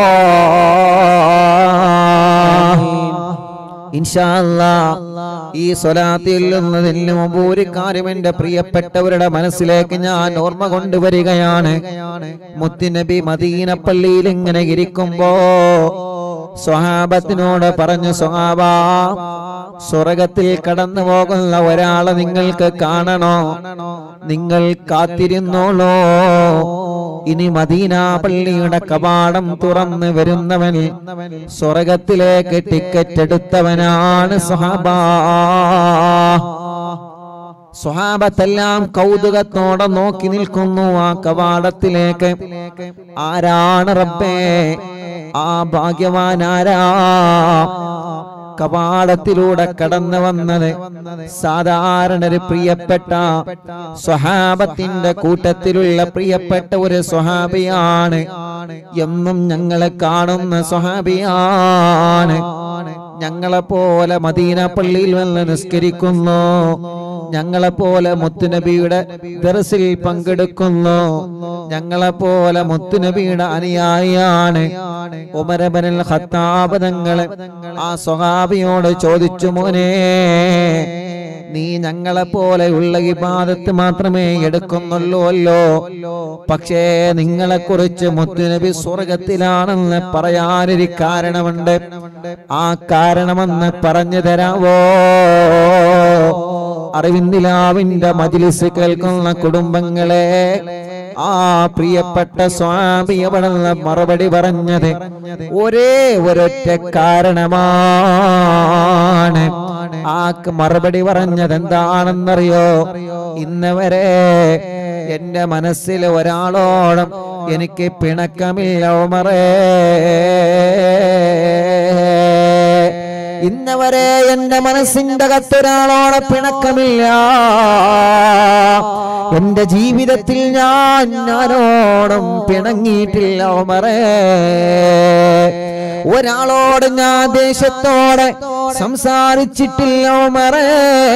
ഇൻഷാ അല്ലാ ഈ സ്വലാത്തിൽ നിന്നതിന് മുമ്പ് ഒരു കാര്യം എന്റെ പ്രിയപ്പെട്ടവരുടെ മനസ്സിലേക്ക് ഞാൻ ഓർമ്മ കൊണ്ടുവരികയാണ് മുത്തുനബി മദീന പള്ളിയിൽ ഇങ്ങനെ ഇരിക്കുമ്പോ സ്വഹാബത്തിനോട് പറഞ്ഞു സ്വഹാബ സ്വർഗത്തിൽ കടന്നു പോകുന്ന ഒരാളെ നിങ്ങൾക്ക് കാണണോ നിങ്ങൾ കാത്തിരുന്നോളൂ ഇനി മദീന പള്ളിയുടെ കവാടം തുറന്ന് വരുന്നവൻ സ്വർഗത്തിലേക്ക് ടിക്കറ്റ് എടുത്തവനാണ് സഹാബ സ്വഹാബത്തെല്ലാം കൗതുകത്തോടെ നോക്കി നിൽക്കുന്നു ആ കവാടത്തിലേക്ക് ആരാണ് റബ്ബേ ആ ഭാഗ്യവാൻ ആരാ കവാടത്തിലൂടെ കടന്നു വന്നത് സാധാരണ ഒരു പ്രിയപ്പെട്ട സ്വഹാബത്തിന്റെ കൂട്ടത്തിലുള്ള പ്രിയപ്പെട്ട ഒരു സ്വഹാബിയാണ് എന്നും ഞങ്ങളെ കാണുന്ന സ്വഹാബിയാണ് ഞങ്ങളെ പോലെ മദീന പള്ളിയിൽ വന്ന് നിസ്കരിക്കുന്നു ഞങ്ങളെ പോലെ മുത്തുനബിയുടെ ദർസിൽ പങ്കെടുക്കുന്നു ഞങ്ങളെ പോലെ മുത്തുനബിയുടെ അനുയായിയാണ് ഉമരബനൽ ഖത്താബ് തങ്ങള് ആ സ്വഹാബിയോട് ചോദിച്ചു മോനെ നീ ഞങ്ങളെ പോലെയുള്ള ഇബാദത്ത് മാത്രമേ എടുക്കുന്നുള്ളൂ അല്ലോ പക്ഷേ നിങ്ങളെ കുറിച്ച് മുത്തുനബി സ്വർഗത്തിലാണെന്ന് പറയാനൊരു കാരണമുണ്ട് ആ കാരണമെന്ന് പറഞ്ഞു തരാവോ അറിവിന്ദിലാവിന്റെ മജിലിസ് കേൾക്കുന്ന കുടുംബങ്ങളെ ആ പ്രിയപ്പെട്ട സ്വാമി അവിടെ മറുപടി പറഞ്ഞത് ഒരേ ഒരൊറ്റ കാരണമാണ് ആ മറുപടി പറഞ്ഞത് എന്താണെന്നറിയോ ഇന്ന് വരെ എന്റെ മനസ്സിൽ ഒരാളോടും എനിക്ക് പിണക്കമില്ല ഉമറേ ഇന്നവരെ എന്റെ മനസ്സിന്റെ കത്തൊരാളോടെ പിണക്കമില്ല എന്റെ ജീവിതത്തിൽ ഞാൻ ആരോടും പിണങ്ങിയിട്ടില്ല ഓമറേ ഒരാളോട് ഞാൻ ദേശത്തോടെ സംസാരിച്ചിട്ടില്ല ഓമറേ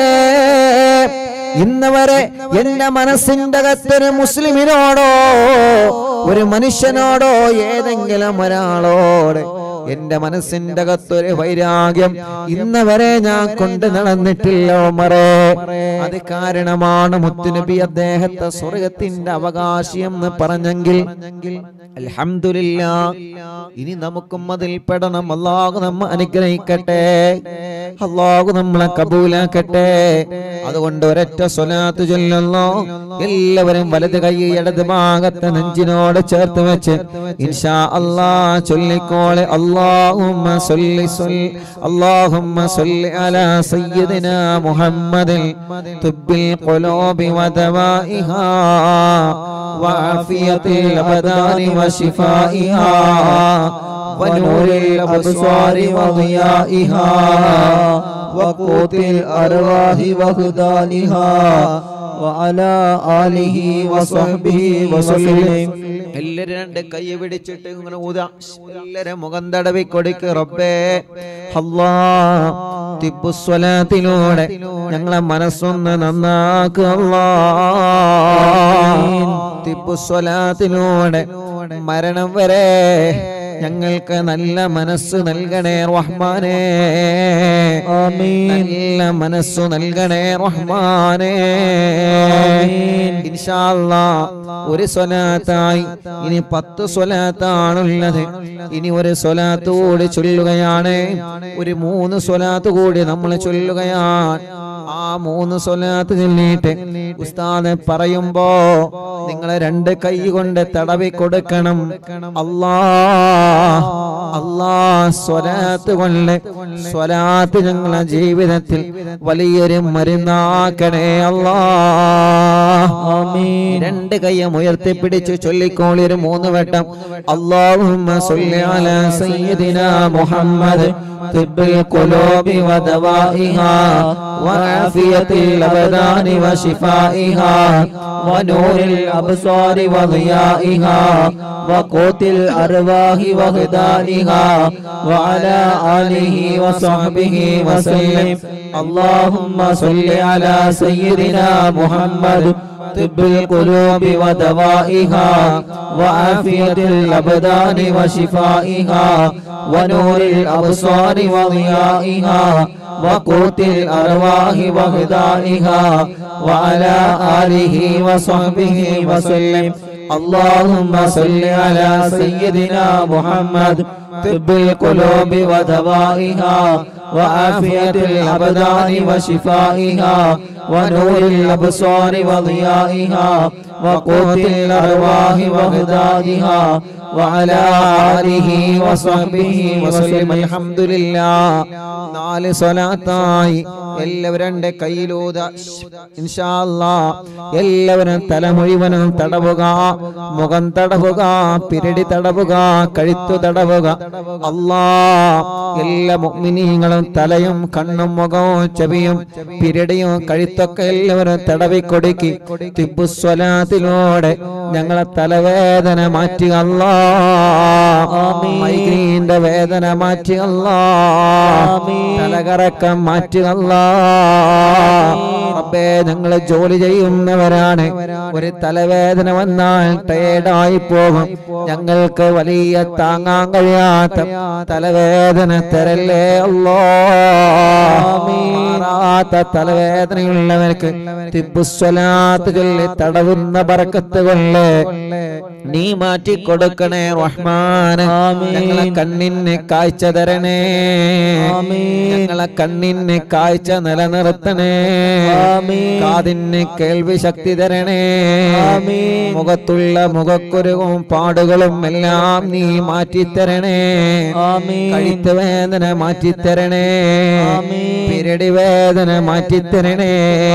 ഇന്ന് വരെ എന്റെ മനസ്സിന്റെ കത്തൊരു മുസ്ലിമിനോടോ ഒരു മനുഷ്യനോടോ ഏതെങ്കിലും ഒരാളോട് എന്റെ മനസ്സിന്റെ അകത്തൊരു വൈരാഗ്യം ഇന്ന് വരെ ഞാൻ കൊണ്ട് നടന്നിട്ടില്ല മറേ അത് കാരണമാണ് മുത്തുനബി അദ്ദേഹത്തെ സ്വർഗത്തിന്റെ അവകാശി എന്ന് പറഞ്ഞെങ്കിൽ അൽഹംദുലില്ല ഇനി നമുക്കും അതിൽ പെടണം അള്ളാഹു നമ്മ അനുഗ്രഹിക്കട്ടെ അള്ളാഹു നമ്മളെ കബൂലാക്കട്ടെ അതുകൊണ്ട് ഒരൊറ്റ സ്വലാത്ത് ചൊല്ലുന്നു എല്ലാവരും വലത് കൈ ഇടത് ഭാഗത്ത് നെഞ്ചിനോട് ചേർത്ത് വെച്ച് ഇൻഷാ അല്ലാ ചൊല്ലിക്കോളെ അല്ലാഹുമ്മ സല്ലി സല്ലി അല്ലാഹുമ്മ സല്ലി അലാ സയ്യിദിനാ മുഹമ്മദിൽ തുബ്ബിൽ ഖുലൂബി വദവാഇഹാ വഅഫിയത്തിൽ അബദാനി വശിഫാഇഹാ ونور الأبصار وضيائها وقوت الأرواح وهدانها وعلى آله وصحبه وسلم എല്ലാരും രണ്ട് കൈ പിടിച്ചിട്ട് ഇങ്ങനെ ഊതാ എല്ലാരും മുഖം തടവി കൊടുക്ക് റബ്ബേ അല്ലാ തിപ്പുസ്വലാത്തിലൂടെ ഞങ്ങളെ മനസ്സൊന്ന് നന്നാക്കുക അല്ലാ തിപ്പുസ്വലാത്തിലൂടെ മരണം വരെ ഞങ്ങൾക്ക് നല്ല മനസ്സ് നൽകണേ റഹ്മാനേ ആമീൻ. നല്ല മനസ്സു നൽകണേ റഹ്മാനേ ഇൻഷാ അല്ലാ ഒരു സ്വലാത്തായി ഇനി പത്ത് സ്വലാത്താണുള്ളത് ഇനി ഒരു സ്വലാത്ത് കൂടി ചൊല്ലുകയാണ് ഒരു മൂന്ന് സ്വലാത്ത് കൂടി നമ്മൾ ചൊല്ലുകയാണ് ആ മൂന്ന് സ്വലാത്ത് ചൊല്ലിയിട്ട് ഉസ്താദ് പറയുമ്പോ നിങ്ങളെ രണ്ട് കൈ കൊണ്ട് തടവി കൊടുക്കണം അല്ലാ അല്ലാ സ്വലാത്ത് കൊണ്ട് സ്വലാത്ത് ഞങ്ങളെ ജീവിതത്തിൽ വലിയൊരു മരുന്നാക്കണേ അല്ലാ ആമീൻ. രണ്ട് കൈയും ഉയർത്തിപ്പിടിച്ച് ചൊല്ലിക്കോളി ഒരു മൂന്ന് വട്ടം അല്ലാഹുമ്മ സ്വല്ലി അലാ സയ്യിദിനാ മുഹമ്മദ് طب القلوب ودوائها وعافية الأبدان وشفائها ونور الأبصار وضيائها وقوت الأرواح وهدانها وعلى آله وصحبه وسلم اللهم صل على سيدنا محمد طب القلوب ودوائها وعافية الأبدان وشفائها ونور الأبصار وضيائها وقوت الأرواح وغذائها وعلى آله وصحبه وسلم اللهم صل على سيدنا محمد طب القلوب ودوائها وعافية الأبدان وشفائها ونور الأبصار وضيائها وقوت الأرواح وهدائها وعلى آله وصحبه وسلم الحمد لله നാല് സ്വലാത്തായി എല്ലാവരും എൻ്റെ കയ്യിലൂത ഇൻഷാ അല്ലാ എല്ലാവരും തല മുഴുവനും തടവുക മുഖം തടവുക പിരടി തടവുക കഴുത്തു തടവുക അല്ലാ എല്ലാ മുഅ്മിനീങ്ങളും തലയും കണ്ണും മുഖവും ചെവിയും പിരടിയും കഴുത്തൊക്കെ എല്ലാവരും തടവി കൊടുക്കി തിബുസ്വലാത്തിലൂടെ ഞങ്ങളെ തലവേദന മാറ്റി അല്ലാ മൈഗ്രീന്റെ വേദന മാറ്റി അല്ലാ തലകറക്കം മാറ്റി അല്ലാ റബ്ബേ ഞങ്ങൾ ജോലി ചെയ്യുന്നവരാണ് ഒരു തലവേദന വന്നാൽ ടയേർഡായി പോകും ഞങ്ങൾക്ക് വലിയ താങ്ങാൻ കഴിയാത്ത തലവേദന തരല്ലേ അല്ലോ മാറാത്ത തലവേദനയുള്ളവർക്ക് തിബുസ്വലാത്ത് ചൊല്ലി തടവുന്ന ബറക്കത്ത് കൊണ്ട് നീ മാറ്റി കൊടുക്കണേ റഹ്മാൻ ഞങ്ങളെ കണ്ണിന് കാഴ്ച തരണേ ഞങ്ങളെ കണ്ണിന് കാഴ്ച നിലനിർത്തണേ കാതിന് കേൾവി ശക്തി തരണേ മുഖത്തുള്ള മുഖക്കുരുവും പാടുകളും എല്ലാം നീ മാറ്റിത്തരണേ കഴുത്ത് വേദന മാറ്റിത്തരണേ പിരടി വേദന മാറ്റിത്തരണേ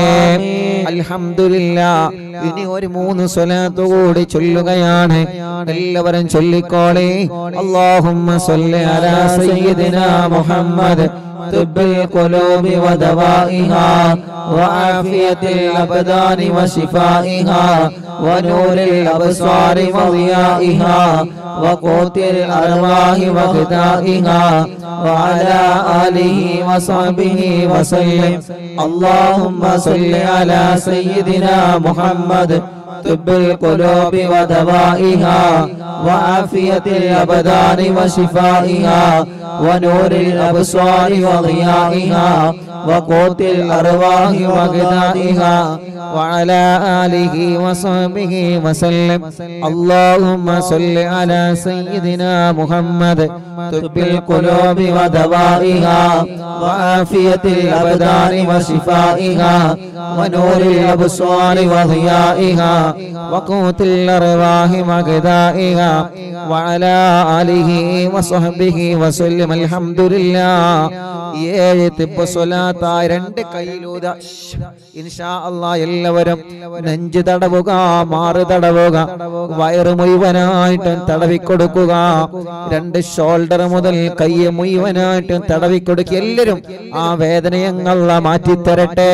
അൽഹംദുലില്ല ഇനി ഒരു മൂന്ന് സ്വലാത്ത് കൂടി ചൊല്ലുകയാണ് എല്ലാവരും ചൊല്ലിക്കോളെ അല്ലാഹുമ്മ സ്വല്ലി അലാ സയ്യിദിനാ മുഹമ്മദ് طب القلوب ودوائها وعافية الأبدان وشفائها ونور الأبصار وضيائها وقوت الأرواح وغذائها وعلى آله وصحبه وسلم اللهم صل على سيدنا محمد طب القلوب ودوائها وعافية الأبدان وشفائها ونور الأبصار وضيائها وقوت الأرواح وغذائها وعلى آله وصحبه وسلم اللهم صل على سيدنا محمد طب القلوب ودوائها وعافية الأبدان وشفائها ونور الأبصار وضيائها وقوت الأرواح وغذائها وعلى آله وصحبه وسلم الحمد لله ഏഴ് തിപ്പ് സ്വലാത്തായി രണ്ട് കയ്യിലൂത ഇൻഷാ അല്ലാ എല്ലാവരും നെഞ്ച് തടവുക മാറ് തടവുക വയറ് മുഴുവനായിട്ടും തടവിക്കൊടുക്കുക രണ്ട് ഷോൾഡർ മുതൽ കൈ മുഴുവനായിട്ടും തടവിക്കൊടുക്കുക എല്ലാവരും ആ വേദനയങ്ങള മാറ്റിത്തരട്ടെ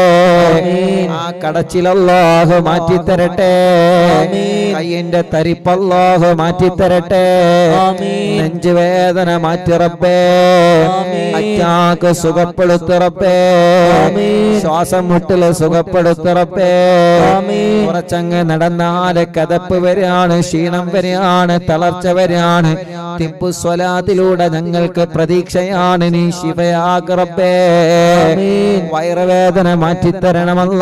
ആ കടച്ചിലല്ലാഹ് മാറ്റിത്തരട്ടെ കയ്യിന്റെ തരിപ്പല്ലാഹ് മാറ്റിത്തരട്ടെ നെഞ്ച് വേദന മാറ്റിറപ്പേ അറ്റാക്ക് സുഖപ്പെടുത്തിറപ്പേ ശ്വാസം മുട്ടല് സുഖപ്പെടുത്തിറപ്പേ കുറച്ചങ്ങ് നടന്നാല് കതപ്പ് വരെയാണ് ക്ഷീണം വരെയാണ് തളർച്ച വരെയാണ് തിപ്പു സ്വലാത്തിലൂടെ ഞങ്ങൾക്ക് പ്രതീക്ഷയാണ് നീ ശിവയാകറപ്പേ വയറുവേദന മാറ്റിത്തരണമല്ല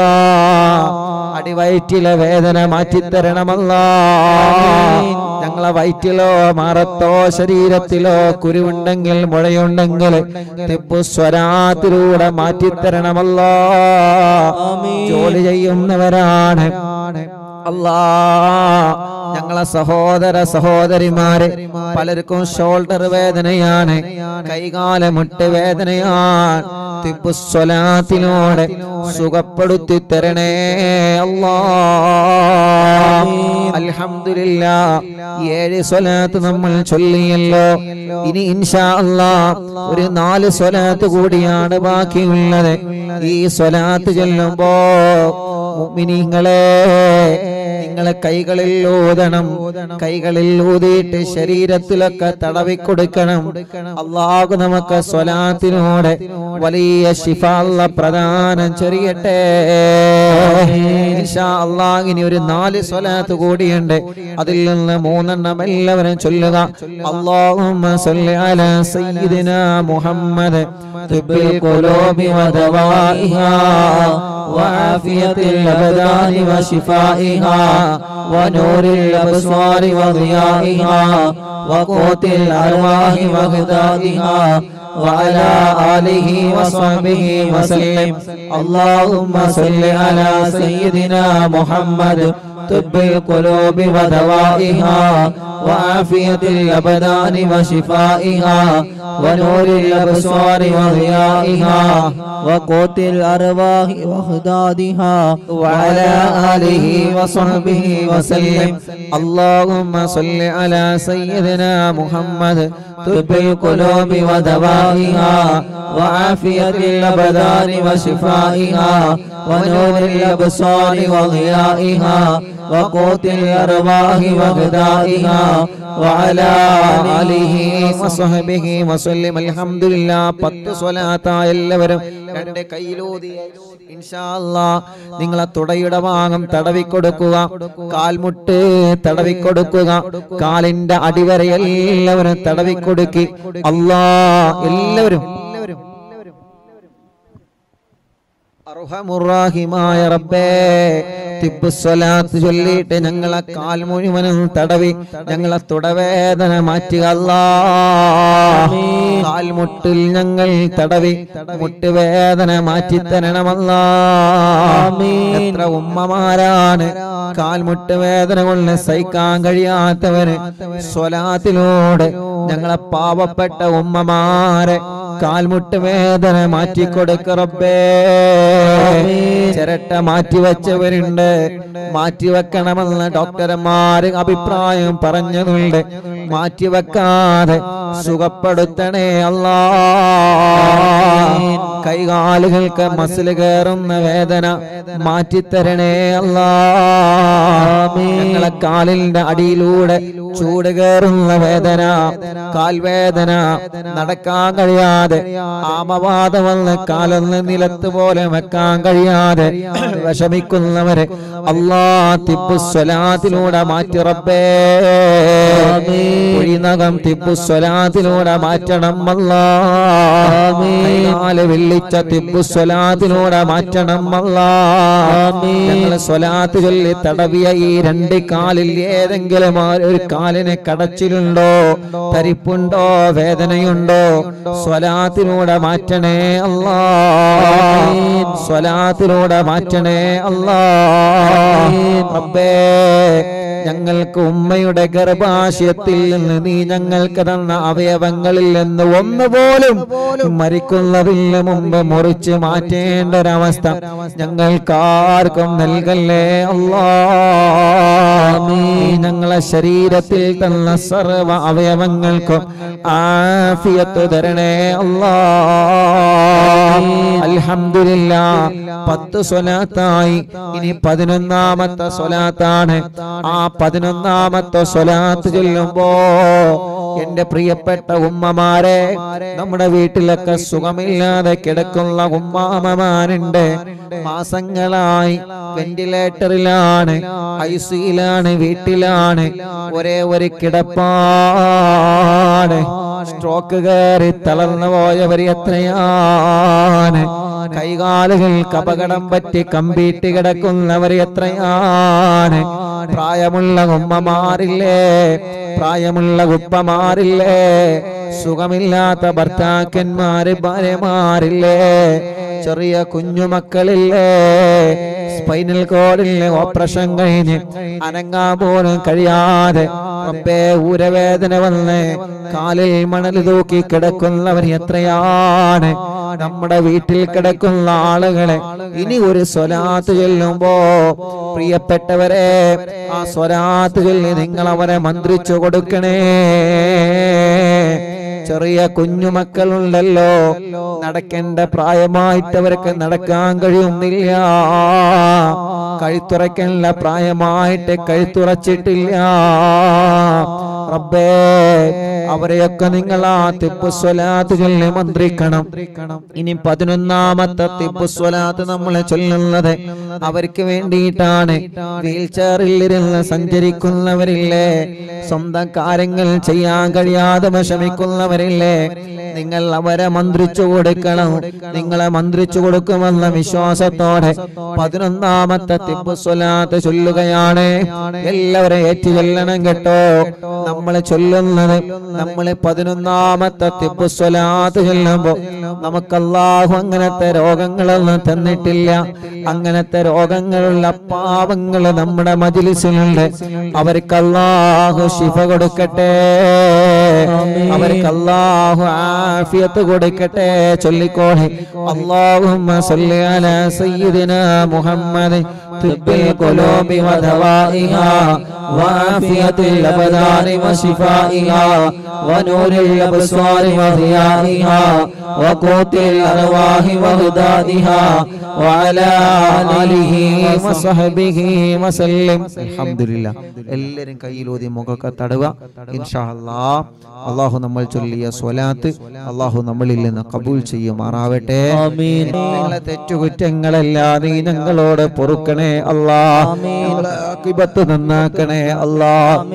അടിവയറ്റിലെ വേദന മാറ്റിത്തരണമല്ല ഞങ്ങളെ വയറ്റിലോ മറത്തോ ശരീരത്തിലോ കുരുവുണ്ടെങ്കിൽ മുഴയുണ്ടെങ്കിൽ തിപ്പു സ്വരാത്തിലൂടെ മാറ്റിത്തരണമല്ലോ ജോലി ചെയ്യുന്നവരാണ് അല്ലാ ഞങ്ങളെ സഹോദര സഹോദരിമാര് പലർക്കും ഷോൾഡർ വേദനയാണ് കൈകാല മുട്ട് വേദനയാണ് തിപ്പുസ്വലാത്തിലൂടെ സുഖപ്പെടുത്തി തരണേ അല്ലാ അൽഹംദുലില്ല ഏഴ് സ്വലാത്ത് നമ്മൾ ചൊല്ലിയല്ലോ ഇനി ഇൻഷാ അല്ലാ ഒരു നാല് സ്വലാത്ത് കൂടിയാണ് ബാക്കിയുള്ളത് ഈ സ്വലാത്ത് ചൊല്ലുമ്പോ മുഅ്മിനീങ്ങളെ നിങ്ങളെ കൈകളിൽ ഊതണം കൈകളിൽ ഊതിയിട്ട് ശരീരത്തിലൊക്കെ തടവിക്കൊടുക്കണം അള്ളാഹു നമുക്ക് സ്വലാത്തിനോടെ വലിയ ശിഫ അല്ല പ്രദാനം ചൊരിയട്ടെ ഇൻഷാ അല്ലാഹ് ഇനി ഒരു നാല് സ്വലാത്ത് കൂടിയുണ്ട് അതിൽ നിന്ന് മൂന്നെണ്ണം എല്ലാവരും ചൊല്ലുക അല്ലാഹുമ്മ സല്ലി അലാ സയ്യിദിനാ മുഹമ്മദ് തുബ്ബിൽ ഖുലൂബി വദവാഇഹാ وعافية الأبدان وشفائها ونور الأبصار وضيائها وقوت الأرواح وغذائها وعلى آله وصحبه وسلم اللهم صل على سيدنا محمد طب القلوب ودوائها وعافية الأبدان وشفائها ونور الأبصار وضيائها وقوت الأرواح وخدادها وعلى آله وصحبه وسلم اللهم صل على سيدنا محمد طب القلوب ودوائها وعافية الأبدان وشفائها ونور الأبصار وضيائها وقوت الأرواح وغذائها وعلى آله വസഹബിഹി വസല്ലം അൽഹംദുലില്ലാ പത്ത് സ്വലാത്ത എല്ലാവരും രണ്ട് കയ്യിലൂതി ഇൻഷാ അല്ലാ നിങ്ങളെ തുടയുടെ ഭാഗം തടവിക്കൊടുക്കുക കാൽമുട്ട് തടവിക്കൊടുക്കുക കാലിന്റെ അടിവരെ എല്ലാവരും തടവിക്കൊടുക്കി അല്ലാ എല്ലാവരും അർഹമുറാഹിമായ റബ്ബേ തിബ്ബുസ്വലാത്ത് ചൊല്ലിയിട്ട് ഞങ്ങളെ കാൽ മുഴുവനും തടവി ഞങ്ങളെ തുടവേദന മാറ്റുക അല്ലാ കാൽമുട്ടിൽ ഞങ്ങൾ തടവി മുട്ടുവേദന മാറ്റി തരണമല്ലാ എത്ര ഉമ്മമാരാണ് കാൽമുട്ട് വേദന കൊണ്ട് സഹിക്കാൻ കഴിയാത്തവര് സ്വലാത്തിലൂടെ ഞങ്ങളെ പാവപ്പെട്ട ഉമ്മമാരെ കാൽമുട്ട് വേദന മാറ്റിക്കൊടുക്ക റബ്ബേ ചിരട്ട മാറ്റി വെച്ചവരുണ്ട് മാറ്റി വെക്കണമെന്ന് ഡോക്ടർമാര് അഭിപ്രായം പറഞ്ഞതുണ്ട് മാറ്റി വെക്കാതെ സുഖപ്പെടുത്തണേ അല്ലാ കൈകാലുകൾക്ക് മസിൽ കയറുന്ന വേദന മാറ്റിത്തരണേ അല്ലാ ഞങ്ങളെ കാലിന്റെ അടിയിലൂടെ ചൂട് കയറുന്ന വേദന കാൽവേദന നടക്കാൻ കഴിയാതെ ആമവാദം വന്ന് കാലൊന്ന് നിലത്ത് പോലെ വെക്കാൻ കഴിയാതെ വിഷമിക്കുന്നവരെ അല്ലാ തിപ്പുസ്വലാത്തിലൂടെ മാറ്റി റബ്ബേ കുഴിനകം തിപ്പുസ്വലാത്തിലൂടെ മാറ്റണം അല്ലാ കാല് വെള്ളിച്ച തിപ്പുസ്വലാത്തിലൂടെ മാറ്റണം അല്ലാ ഞങ്ങള് സ്വലാത്ത് ചൊല്ലി തടവിയ ഈ രണ്ട് കാലിൽ ഏതെങ്കിലും ആ ഒരു കാലിന് കടച്ചിലുണ്ടോ തരിപ്പുണ്ടോ വേദനയുണ്ടോ സ്വലാത്തിലൂടെ മാറ്റണേ അല്ലാ സ്വലാത്തിലൂടെ മാറ്റണേ അല്ലാ റബ്ബേ ഞങ്ങൾക്ക് ഉമ്മയുടെ ഗർഭാശയത്തിൽ നിന്ന് നീ ഞങ്ങൾക്ക് തന്ന അവയവങ്ങളിൽ നിന്ന് ഒന്നുപോലും മരിക്കുന്നതിന് മുമ്പ് മുറിച്ച് മാറ്റേണ്ട ഒരവസ്ഥ ഞങ്ങൾക്കാർക്കും നൽകല്ലേ അല്ലാ നീ ഞങ്ങളെ ശരീരത്തിൽ തന്ന സർവ അവയവങ്ങൾക്കും ആഫിയത്ത് തരണേ അല്ലാ അൽഹംദുലില്ലാ പത്ത് സ്വലാത്തായി ഇനി പതിനൊന്നാമത്തെ സ്വലാത്താണ് ആ പതിനൊന്നാമത്തെ സ്വലാത്ത് ചൊല്ലുമ്പോ എന്റെ പ്രിയപ്പെട്ട ഉമ്മമാരെ നമ്മുടെ വീട്ടിലൊക്കെ സുഖമില്ലാതെ കിടക്കുന്ന ഉമ്മാമമാരുണ്ട് മാസങ്ങളായി വെന്റിലേറ്ററിലാണ് ഐസിയിലാണ് വീട്ടിലാണ് ഒരേ ഒരു കിടപ്പാണ് സ്ട്രോക്ക് കയറി തളർന്നു പോയവർ എത്രയാണ് കൈകാലുകൾക്ക് അപകടം പറ്റി കമ്പീട്ട് കിടക്കുന്നവർ എത്രയാണ് പ്രായമുള്ള ഉമ്മമാരില്ലേ പ്രായമുള്ള ഉപ്പമാരില്ലേ സുഖമില്ലാത്ത ഭർത്താക്കന്മാര് ഭാര്യമാരില്ലേ ചെറിയ കുഞ്ഞുമക്കളില്ലേ സ്പൈനൽ കോഡിലെ ഓപ്പറേഷൻ കഴിഞ്ഞ് അനങ്ങാൻ പോലും കഴിയാതെ റബ്ബേ ഊരവേദന വന്ന് കാലിൽ മണൽ തൂക്കി കിടക്കുന്നവർ എത്രയാണ് നമ്മുടെ വീട്ടിൽ കിടക്കുന്ന ആളുകളെ ഇനി ഒരു സ്വലാത്ത് ചൊല്ലുമ്പോ പ്രിയപ്പെട്ടവരെ ആ സ്വലാത്ത് ചൊല്ലി നിങ്ങൾ അവരെ മന്ത്രിച്ചു കൊടുക്കണേ ചെറിയ കുഞ്ഞുമക്കളുണ്ടല്ലോ നടക്കേണ്ട പ്രായമായിട്ട് അവർക്ക് നടക്കാൻ കഴിയുന്നില്ല കഴുത്തുറയ്ക്കാനുള്ള പ്രായമായിട്ട് കഴുത്തുറച്ചിട്ടില്ല റബ്ബേ അവരെയൊക്കെ നിങ്ങൾ ആ തിപ്പുസ്വലാത്ത് ചൊല്ലി മന്ത്രിക്കണം ഇനി പതിനൊന്നാമത്തെ തിപ്പുസ്വലാത്ത് നമ്മൾ ചൊല്ലുന്നത് അവർക്ക് വേണ്ടിയിട്ടാണ് വീൽ ചെയറിൽ ഇരുന്ന് സഞ്ചരിക്കുന്നവരില്ലേ സ്വന്തം കാര്യങ്ങൾ ചെയ്യാൻ കഴിയാതെ വിഷമിക്കുന്നവരില്ലേ നിങ്ങൾ അവരെ മന്ത്രിച്ചു കൊടുക്കണം നിങ്ങളെ മന്ത്രിച്ചു കൊടുക്കുമെന്ന വിശ്വാസത്തോടെ പതിനൊന്നാമത്തെ തിപ്പുസ്വലാത്ത് ചൊല്ലുകയാണ് എല്ലാവരും ഏറ്റു ചൊല്ലണം കേട്ടോ നമ്മൾ ചൊല്ലുന്നത് നമ്മൾ പതിനൊന്നാമത്തെ തിപ്പുസ്വലാത്ത് ചൊല്ലുമ്പോ നമുക്ക് അല്ലാഹു അങ്ങനത്തെ രോഗങ്ങളൊന്നും തന്നിട്ടില്ല അങ്ങനത്തെ രോഗങ്ങളുള്ള പാവങ്ങൾ നമ്മുടെ മജിലിസിലുണ്ട് അവർക്ക് അല്ലാഹു ശിഫ കൊടുക്കട്ടെ അവർക്ക് അല്ലാഹു ആഫിയത്ത് കൊടുക്കട്ടെ ചൊല്ലിക്കോളെ അല്ലാഹുമ്മ സല്ലി അലാ സയ്യിദിനാ മുഹമ്മദ് طب القلوب ودوائها وعافية الأبدان وشفائها ونور الأبصار وضيائها وقوت الأرواح وهدادها وعلى آله وصحبه وسلم الحمد لله എല്ലാവരും കയ്യിലൂതി മുഖമൊക്കെ തടവുക ഇൻഷാ അല്ലാ അള്ളാഹു നമ്മൾ ചൊല്ലിയ സ്വലാത്ത് അള്ളാഹു നമ്മളിൽ നിന്ന് കബൂൽ ചെയ്യുമാറാവട്ടെ ആമീൻ. ഞങ്ങളെ തെറ്റുകുറ്റങ്ങളെല്ലാം നീ ഞങ്ങളോട് പൊറുക്കണേ അല്ലാ ഞങ്ങളെ ആക്കിബത്ത് നന്നാക്കണേ അല്ലാ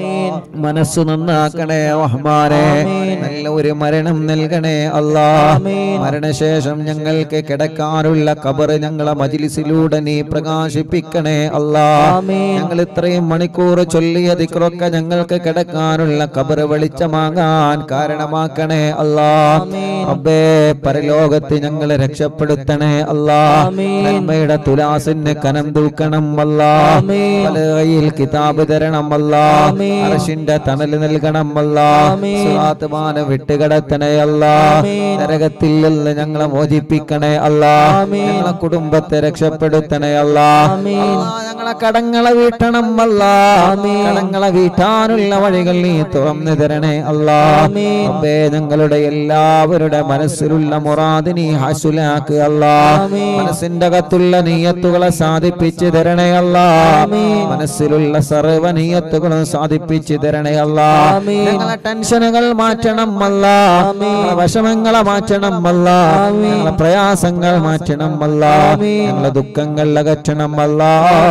മനസ്സ് നന്നാക്കണേ റഹ്മാനെ നല്ല ഒരു മരണം നൽകണേ അല്ലാ മരണശേഷം ഞങ്ങൾക്ക് കിടക്കാനുള്ള കബറ് ഞങ്ങളെ മജിലിസിലൂടെ നീ പ്രകാശിപ്പിക്കണേ അല്ലാ ഞങ്ങൾ ഇത്രയും മണിക്കൂർ ചൊല്ലിയ ദിക്റൊക്കെ ഞങ്ങൾക്ക് കിടക്കാനുള്ള കബറ് വെളിച്ചമാകാൻ കാരണമാക്കണേ അല്ലാ റബ്ബേ പരലോകത്ത് ഞങ്ങളെ രക്ഷപ്പെടുത്തണേ അല്ലാ നന്മയുടെ തുലാസിന് കനം തൂക്കണം അല്ലാ പലകയിൽ കിതാബ് തരണം അല്ലാ അർശിന്റെ തണല് നൽകണം അല്ലാ സുറാത്ത് മാനം വിട്ടുകിടത്തണേ അല്ലാ നരകത്തിൽ നിന്ന് ഞങ്ങളെ മോചിപ്പിക്കണേ അല്ലാ ഞങ്ങളെ കുടുംബത്തെ രക്ഷപ്പെടുത്തണേ അല്ലാ അല്ലാ, ഞങ്ങളെ കടങ്ങളെ വീട്ടണം അല്ലാ കടങ്ങളെ വീട്ടാനുള്ള വഴികൾ നീ തുറന്നു തരണേ അല്ലാ റബ്ബേ ഞങ്ങളുടെ എല്ലാവരുടെ മനസ്സിലുള്ള മുറാദ് നീ ഹാസുലാക്കുക അല്ലാ മനസ്സിന്റെ അകത്തുള്ള നീയത്തുകളെ സാധിപ്പിച്ചു തരണേ അല്ലാ മനസ്സിലുള്ള സർവ്വ നീയത്തുകളും സാധിപ്പിച്ചു തരണേ അല്ലാ ഞങ്ങളെ ടെൻഷനുകൾ മാറ്റണം അല്ല ഞങ്ങളെ വിഷമങ്ങളെ മാറ്റണം അല്ല ഞങ്ങളെ പ്രയാസങ്ങൾ മാറ്റണം അല്ല ഞങ്ങളെ ദുഃഖങ്ങൾ അകറ്റണം അല്ല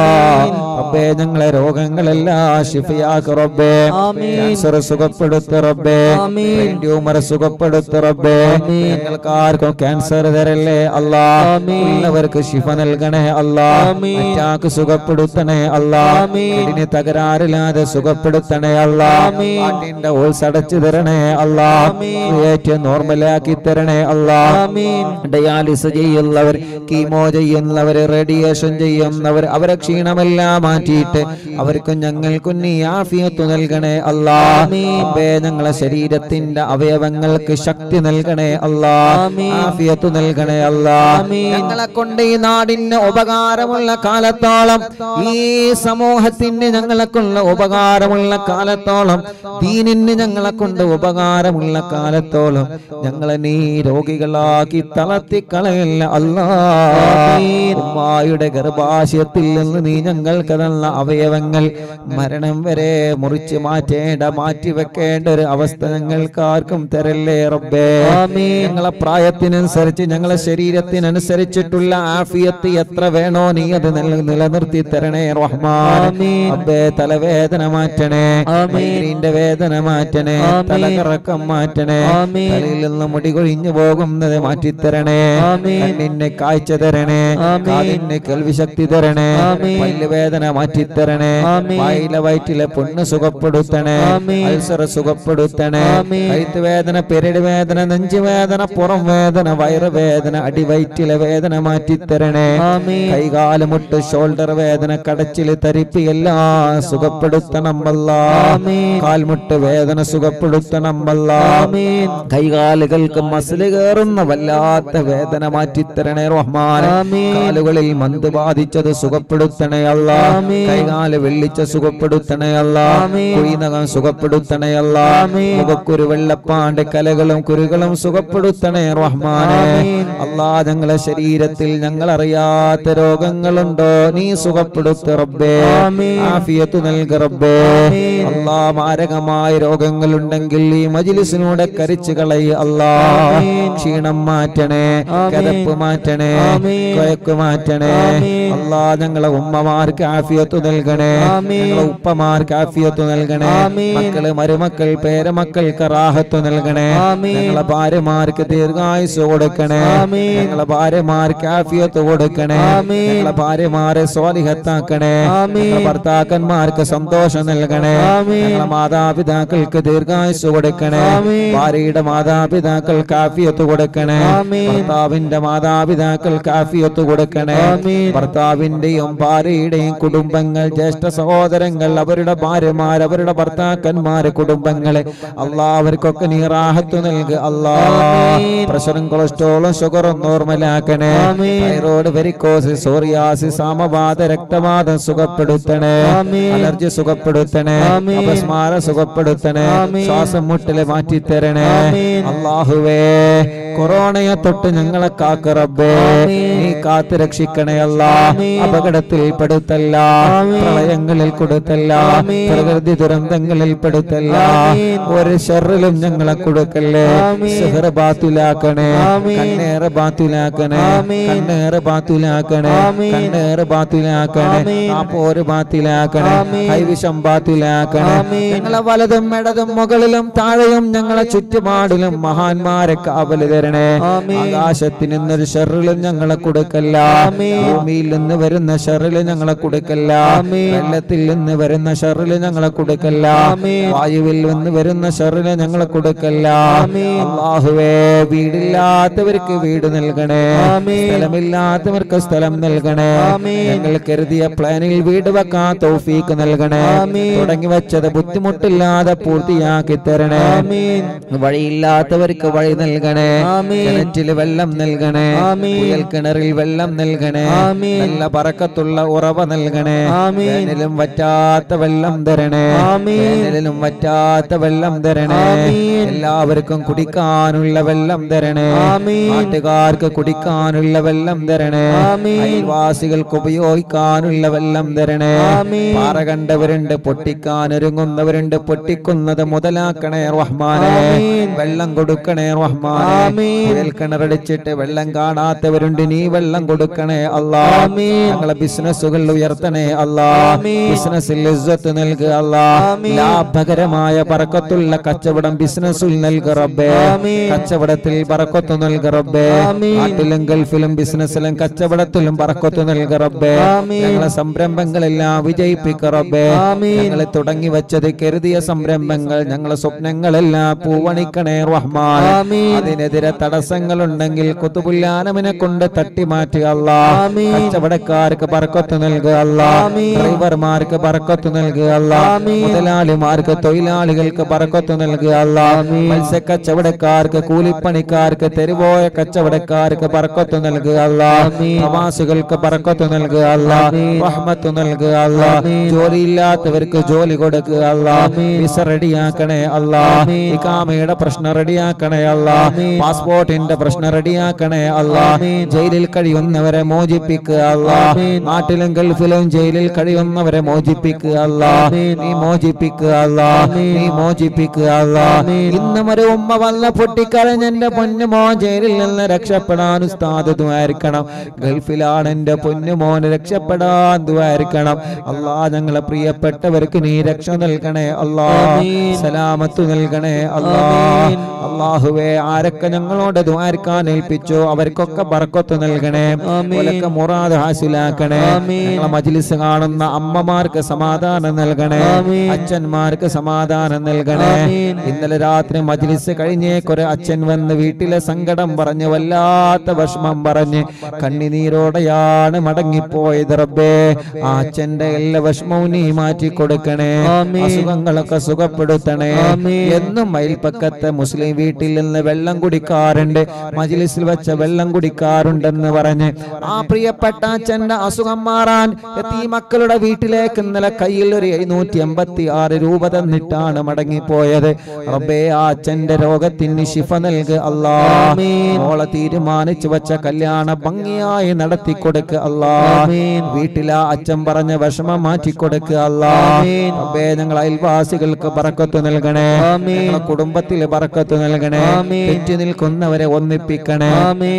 റബ്ബേ ഞങ്ങളെ രോഗങ്ങളെല്ലാം ഷിഫിയാക്ക് റബ്ബേ ക്യാൻസർ സുഖപ്പെടുത്ത റബ്ബേ ബ്രെയിൻ ട്യൂമർ സുഖപ്പെടുത്ത റബ്ബേ ഞങ്ങൾക്ക് ആർക്കും ക്യാൻസർ തരല്ലേ അല്ലാ ഉള്ളവർക്ക് ശിഫ നൽകണേ അല്ലാ അറ്റാക്ക് സുഖപ്പെടുത്തണേ അല്ലാ കിഡ്നി തകരാറില്ലാതെ സുഖപ്പെടുത്തണേ അല്ലാ ഹാർട്ടിന്റെ ഓൾസ് അടച്ചു തരണേ അല്ലാ ക്രിയേറ്റ് നോർമലാക്കി തരണേ അല്ലാ ഡയാലിസ് ചെയ്യുന്നവർ കീമോ ചെയ്യുന്നവർ റേഡിയേഷൻ ചെയ്യുന്നവർ അവരെ ക്ഷീണമെല്ലാം മാറ്റിയിട്ട് അവർക്കും ഞങ്ങൾക്കും നീ ആഫിയത്ത് നൽകണേ അല്ലാ റബ്ബേ ഞങ്ങളെ ശരീരത്തിന്റെ അവയവങ്ങൾക്ക് ശക്തി നൽകണേ അല്ലാ ആഫിയത്ത് നൽകണേ അല്ലാ ഞങ്ങളെ കൊണ്ട് ഈ നാടിന് ഉപകാരമുള്ള കാലത്തോളം ഈ സമൂഹത്തിന് ഞങ്ങളെ കൊണ്ട് ഉപകാരമുള്ള കാലത്തോളം ദീനിന് ഞങ്ങളെ കൊണ്ട് ഉപകാരമുള്ള കാലത്തോളം ഞങ്ങളെ നീ രോഗികളാക്കി തളർത്തിക്കളയല്ല അല്ലാ ഉമ്മായുടെ ഗർഭാശയത്തിൽ നിന്ന് നീ ഞങ്ങൾക്ക് തന്ന അവയവങ്ങൾ മരണം വരെ മുറിച്ച് മാറ്റേണ്ട മാറ്റി വെക്കേണ്ട ഒരു അവസ്ഥ ഞങ്ങൾക്ക് ആർക്കും തരല്ലേ റബ്ബേ ഞങ്ങളെ പ്രായത്തിനനുസരിച്ച് ഞങ്ങളെ ശരീരത്തിനനുസരിച്ചിട്ടുള്ള ആഫിയത്ത് എത്ര വേണോ നീ അത് നില- നിലനിർത്തി തരണേ റഹ്മാൻ റബ്ബേ തലവേദന മാറ്റണേ മൈഗ്രീന്റെ വേദന മാറ്റണേ തലകറക്കം മാറ്റണേ തലയിൽ നിന്ന് മുടി കൊഴിഞ്ഞു പോകുന്നത് മാറ്റിത്തരണേ കണ്ണിന് കാഴ്ച തരണേ കാതിന് കേൾവി ശക്തി തരണേ പല്ലുവേദന മാറ്റിത്തരണേ വായിലെ വയറ്റിലെ പൊണ്ണ് സുഖപ്പെടുത്തണേ അൾസർ സുഖപ്പെടുത്തണേ കഴുത്ത് വേദന പെരട് വേദന നെഞ്ചുവേദന പുറം വേദന വയറുവേദന അടിവയറ്റിലെ വേദന മാറ്റിത്തരണേ കൈകാലുമുട്ട് ഷോൾഡർ വേദന കടച്ചില് തരിപ്പ് എല്ലാം സുഖപ്പെടുത്തണം അല്ല കാൽമുട്ട് വേദന സുഖപ്പെടുത്തണം അല്ല കൈകാലുകൾക്ക് മസില് കയറുന്ന വല്ലാത്ത വേദന മാറ്റിത്തരണേ റഹ്മാൻ കാലുകളിൽ മന്ത് ബാധിച്ചത് സുഖപ്പെടുത്തണേ സുഖപ്പെടുത്തണേ അല്ല ആമീൻ. കൈകാല് വെള്ളിച്ച സുഖപ്പെടുത്തണേ അല്ല ആമീൻ. കുഴിനകം സുഖപ്പെടുത്തണേ അല്ല ആമീൻ. മുഖക്കുരു വെള്ളപ്പാണ്ട് കലകളും കുരുകളും സുഖപ്പെടുത്തണേ റഹ്മാനെ ആമീൻ. അല്ലാ ഞങ്ങളെ ശരീരത്തിൽ ഞങ്ങൾ അറിയാത്ത രോഗങ്ങളുണ്ടോ നീ സുഖപ്പെടുത്ത റബ്ബേ ആമീൻ. ആഫിയത്ത് നൽക റബ്ബേ ആമീൻ. അല്ലാ മാരകമായ രോഗങ്ങളുണ്ടെങ്കിൽ ഈ മജിലിസിനൂടെ കരിച്ചു കളയ അല്ലാ ആമീൻ. ക്ഷീണം മാറ്റണേ ആമീൻ. കരപ്പ് മാറ്റണേ ആമീൻ. കൊയക്ക് മാറ്റണേ ആമീൻ. അല്ലാ ഞങ്ങളെ ഉമ്മമാർക്ക് ആഫിയത്ത് നൽകണേ ആമീൻ. ഞങ്ങളെ ഉപ്പമാർക്ക് ആഫിയത്ത് നൽകണേ ആമീൻ. മക്കള് മരുമക്കൾ പേരമക്കൾക്ക് റാഹത്ത് നൽകണേ ആമീൻ. ഞങ്ങളെ ഭാര്യമാർക്ക് ദീർഘായുസ് കൊടുക്കണേ ആമീൻ. ഞങ്ങളെ ഭാര്യമാർക്ക് ആഫിയത്ത് കൊടുക്കണേ ആമീൻ. ഞങ്ങളെ ഭാര്യമാരെ സ്വാലിഹത്താക്കണേ ആമീൻ. ഞങ്ങളെ ഭർത്താക്കന്മാർക്ക് സന്തോഷം നൽകണേ ആമീൻ. ഞങ്ങളെ മാതാപിതാക്കൾക്ക് ദീർഘായുസ് കൊടുക്കണേ ആമീൻ. ഭാര്യയുടെ മാതാപിതാക്കൾക്ക് ആഫിയത്ത് കൊടുക്കണേ ആമീൻ. ഭർത്താവിന്റെ മാതാപിതാക്കൾക്ക് ആഫിയത്ത് കൊടുക്കണേ ആമീൻ. ഭർത്താവിന്റെയും ഭാര്യയുടെയും കുടുംബങ്ങൾ ജ്യേഷ്ഠ സഹോദരങ്ങൾ അവരുടെ ഭാര്യമാർ അവരുടെ ഭർത്താക്കന്മാര് കുടുംബങ്ങളെ അള്ളാവർക്കൊക്കെ നീ റാഹത്ത് നൽകുക അല്ലാ ആമീൻ. പ്രഷറും കൊളസ്ട്രോളും ഷുഗറും നോർമലാക്കണേ ആമീൻ. തൈറോയ്ഡ് വെരിക്കോസിസ് സോറിയാസിസ് സാമവാദ രക്തവാദം സുഖപ്പെടുത്തണേ ആമീൻ. അലർജി സുഖപ്പെടുത്തണേ ആമീൻ. അപസ്മാരം സുഖപ്പെടുത്തണേ ആമീൻ. ശ്വാസം മുട്ടല് മാറ്റിത്തരണേ ആമീൻ. അള്ളാഹുവേ കൊറോണയെ തൊട്ട് ഞങ്ങളെ കാക്ക് റബ്ബേ ആമീൻ. നീ കാത്ത് രക്ഷിക്കണേ അല്ല ആമീൻ. അപകടത്തിൽ പെടുത്തല്ല ആമീൻ. പ്രളയങ്ങളിൽ കൊടുത്തല്ല ആമീൻ. പ്രകൃതി ദുരന്തങ്ങളിൽ പെടുത്തല്ല ആമീൻ. ഒരു ഷെറിലും ഞങ്ങളെ കൊടുക്കല്ലേ ആമീൻ. സിഹറ് ബാത്തുലാക്കണേ ആമീൻ. കണ്ണേറ് ബാത്തുലാക്കണേ ആമീൻ. കണ്ണേറ് ബാത്തുലാക്കണേ ആമീൻ. കണ്ണേറ് ബാത്തുലാക്കണേ ആമീൻ. നാപ്പോര് ബാത്തിലാക്കണേ ആമീൻ. കൈവിഷം ബാത്തിലാക്കണേ ആമീൻ. ഞങ്ങളെ വലതും ഇടതും മുകളിലും താഴെയും ഞങ്ങളെ ചുറ്റുപാടിലും മഹാന്മാരെ കാവല് തരണേ ആമീൻ. ആകാശത്തിൽ നിന്നൊരു ഷെറിലും ഞങ്ങളെ കൊടുക്കല്ല ആമീൻ. ഭൂമിയിൽ നിന്ന് വരുന്ന ഷെറില് ഞങ്ങളെ കൊടുക്കല്ല ആമീൻ. വെള്ളത്തിൽ നിന്ന് വരുന്ന ഷെറില് ഞങ്ങളെ കൊടുക്കല്ല ആമീൻ. വായുവിൽ നിന്ന് വരുന്ന ഷെറില് ഞങ്ങളെ കൊടുക്കല്ല ആമീൻ. അള്ളാഹുവേ വീടില്ലാത്തവർക്ക് വീട് നൽകണേ ആമീൻ. സ്ഥലമില്ലാത്തവർക്ക് സ്ഥലം നൽകണേ ആമീൻ. ഞങ്ങൾ കരുതിയ പ്ലാനിൽ വീട് വെക്കാൻ തൗഫീക്ക് നൽകണേ ആമീൻ. തുടങ്ങി വെച്ചത് ബുദ്ധിമുട്ടില്ലാതെ പൂർത്തിയാക്കി തരണേ ആമീൻ. വഴിയില്ലാത്തവർക്ക് വഴി നൽകണേ ആമീൻ. കിണറ്റിൽ വെള്ളം നൽകണേ ആമീൻ. കുയൽ കിണറിൽ വെള്ളം നൽകണേ ആമീൻ. നല്ല പറക്കത്തുള്ള ഉറവ നൽകണേ ആമീൻ. വേനലും വറ്റാത്ത വെള്ളം തരണേ ആമീൻ. വേനലിലും വറ്റാത്ത വെള്ളം തരണേ ആമീൻ. എല്ലാവർക്കും കുടിക്കാനുള്ള വെള്ളം തരണേ ആമീൻ. നാട്ടുകാർക്ക് കുടിക്കാനുള്ള വെള്ളം തരണേ ആമീൻ. അയൽവാസികൾക്ക് ഉപയോഗിക്കാനുള്ള വെള്ളം തരണേ ആമീൻ. പാറ കണ്ടവരുണ്ട് പൊട്ടിക്കാൻ ഒരുങ്ങുന്നവരുണ്ട് പൊട്ടിക്കുന്നത് മുതലാക്കണേ റഹ്മാനെ ആമീൻ. വെള്ളം കൊടുക്കണേ റഹ്മാനെ ആമീൻ. കുഴൽ കിണറടിച്ചിട്ട് വെള്ളം കാണാത്തവരുണ്ട് നീ വെള്ളം കൊടുക്കണേ അല്ലാ ആമീൻ. ഞങ്ങളെ ബിസിനസ്സുകൾ ഉയർത്തണേ അല്ലാ ആമീൻ. ബിസിനസ്സിൽ ഇസ്സത്ത് നൽകുക അല്ലാ ആമീൻ. ലാഭകരമായ പറക്കത്തുള്ള കച്ചവടം ബിസിനസ്സിൽ നൽകുക റബ്ബേ ആമീൻ. കച്ചവടത്തിൽ പറക്കത്ത് നൽകുക റബ്ബേ ആമീൻ. നാട്ടിലും ഗൾഫിലും ബിസിനസ്സിലും കച്ചവടത്തിലും പറക്കത്ത് നൽകുക റബ്ബേ ആമീൻ. ഞങ്ങളെ സംരംഭങ്ങളെല്ലാം വിജയിപ്പിക്കുക റബ്ബേ ആമീൻ. ഞങ്ങളെ തുടങ്ങി വെച്ചത് കരുതിയ സംരംഭങ്ങൾ ഞങ്ങളെ സ്വപ്നങ്ങളെല്ലാം പൂവണിക്കണേ റഹ്മാൻ ആമീൻ. അതിനെതിരെ തടസ്സങ്ങളുണ്ടെങ്കിൽ കുത്തുബുല്ലാനമിനെ കൊണ്ട് തട്ടി മാറ്റുക അല്ലാ ആമീൻ. കച്ചവടക്കാർക്ക് പറക്കത്ത് നൽകുക അല്ലാ ആമീൻ. ഡ്രൈവർമാർക്ക് പറക്കത്ത് നൽകുക അല്ലാ ആമീൻ. മുതലാളിമാർക്ക് തൊഴിലാളികൾക്ക് പറക്കത്ത് നൽകുക അല്ലാ ആമീൻ. മത്സ്യക്കച്ചവടക്കാർക്ക് കൂലിപ്പണിക്കാർക്ക് തെരുവോയ കച്ചവടക്കാർക്ക് പറക്കത്ത് നൽകുക അല്ലാ ആമീൻ. പ്രവാസികൾക്ക് പറക്കത്ത് നൽകുക അല്ലാ ആമീൻ. റഹ്മത്ത് നൽകുക അല്ലാ ആമീൻ. ജോലിയില്ലാത്തവർക്ക് ജോലി കൊടുക്കുക അല്ലാ ആമീൻ. വിസ റെഡിയാക്കണേ അല്ലാ ആമീൻ. ഇക്കാമയുടെ പ്രശ്നം റെഡിയാക്കണേ അല്ലാ ആമീൻ. പാസ്പോർട്ടിന്റെ പ്രശ്നം റെഡിയാക്കണേ അല്ലാ ആമീൻ. ജയിലിൽ കഴിയുന്നവരെ മോചിപ്പിക്കുക അല്ലാ ആമീൻ. നാട്ടിലും ഗൾഫിലും ജയിലിൽ കഴിയുന്നവരെ മോചിപ്പിക്കുക അല്ലാ ആമീൻ. നീ മോചിപ്പിക്കുക അല്ലാ ആമീൻ. നീ മോചിപ്പിക്കുക അല്ലാ ആമീൻ. ഇന്നും ഒരു ഉമ്മ വന്ന പൊട്ടിക്കരഞ്ഞ എന്റെ പൊന്നുമോ ജയിലിൽ നിന്ന് രക്ഷപ്പെടാൻ ഉസ്താദ് ദ്വാരിക്കണം ഗൾഫിലാണ് എന്റെ പൊന്നുമോന് രക്ഷപ്പെടാൻ ദ്വാരിക്കണം അല്ലാ ഞങ്ങളെ പ്രിയപ്പെട്ടവർക്ക് നീ രക്ഷ നൽകണേ അല്ലാ ആമീൻ. സലാമത്ത് നൽകണേ അല്ലാ ആമീൻ. അള്ളാഹുവേ ആരൊക്കെ ഞങ്ങളോട് ദ്വാരിക്കാൻ ഏൽപ്പിച്ചോ അവർക്കൊക്കെ ബർക്കത്ത് നൽകണേ ആമീൻ. ഓലൊക്കെ മുറാദ് ഹാസിലാക്കണേ ആമീൻ. ഞങ്ങളെ മജ്ലിസ് കാണുന്ന അമ്മമാർക്ക് സമാധാനം നൽകണേ ആമീൻ. അച്ഛന്മാർക്ക് സമാധാനം നൽകണേ ആമീൻ. ഇന്നലെ രാത്രി മജ്ലിസ് കഴിഞ്ഞേക്കൊരു അച്ഛൻ വന്ന് വീട്ടിലെ സങ്കടം പറഞ്ഞ് വല്ലാത്ത വിഷമം പറഞ്ഞ് കണ്ണിനീരോടെയാണ് മടങ്ങിപ്പോയത് റബ്ബേ ആ അച്ഛന്റെ എല്ലാ വിഷമവും നീ മാറ്റി കൊടുക്കണേ ആമീൻ. അസുഖങ്ങളൊക്കെ സുഖപ്പെടുത്തണേ ആമീൻ. എന്നും മയിൽപ്പക്കത്തെ മുസ്ലിം വീട്ടിൽ നിന്ന് വെള്ളം കുടിക്കാൻ കുടിക്കാറുണ്ട് മജിലിസിൽ വെച്ച വെള്ളം കുടിക്കാറുണ്ടെന്ന് പറഞ്ഞ് ആ പ്രിയപ്പെട്ട അച്ഛന്റെ അസുഖം മാറാൻ ഈ മക്കളുടെ വീട്ടിലേക്ക് ഇന്നലെ കയ്യിൽ ഒരു എഴുന്നൂറ്റി എൺപത്തി ആറ് രൂപ തന്നിട്ടാണ് മടങ്ങിപ്പോയത് റബ്ബേ ആ അച്ഛന്റെ രോഗത്തിന് ശിഫ നൽകുക അല്ലാ മോളെ തീരുമാനിച്ചു വെച്ച കല്യാണ ഭംഗിയായി നടത്തി കൊടുക്കുക അല്ലാ വീട്ടിലെ അച്ഛൻ പറഞ്ഞ വിഷമം മാറ്റി കൊടുക്കുക അല്ലാ റബ്ബേ ഞങ്ങൾ അയൽവാസികൾക്ക് പറക്കത്ത് നൽകണേ ഞങ്ങളെ കുടുംബത്തിൽ പറക്കത്ത് നൽകണേ തെറ്റി നിൽക്കുന്നവരെ ഒന്നിപ്പിക്കണേ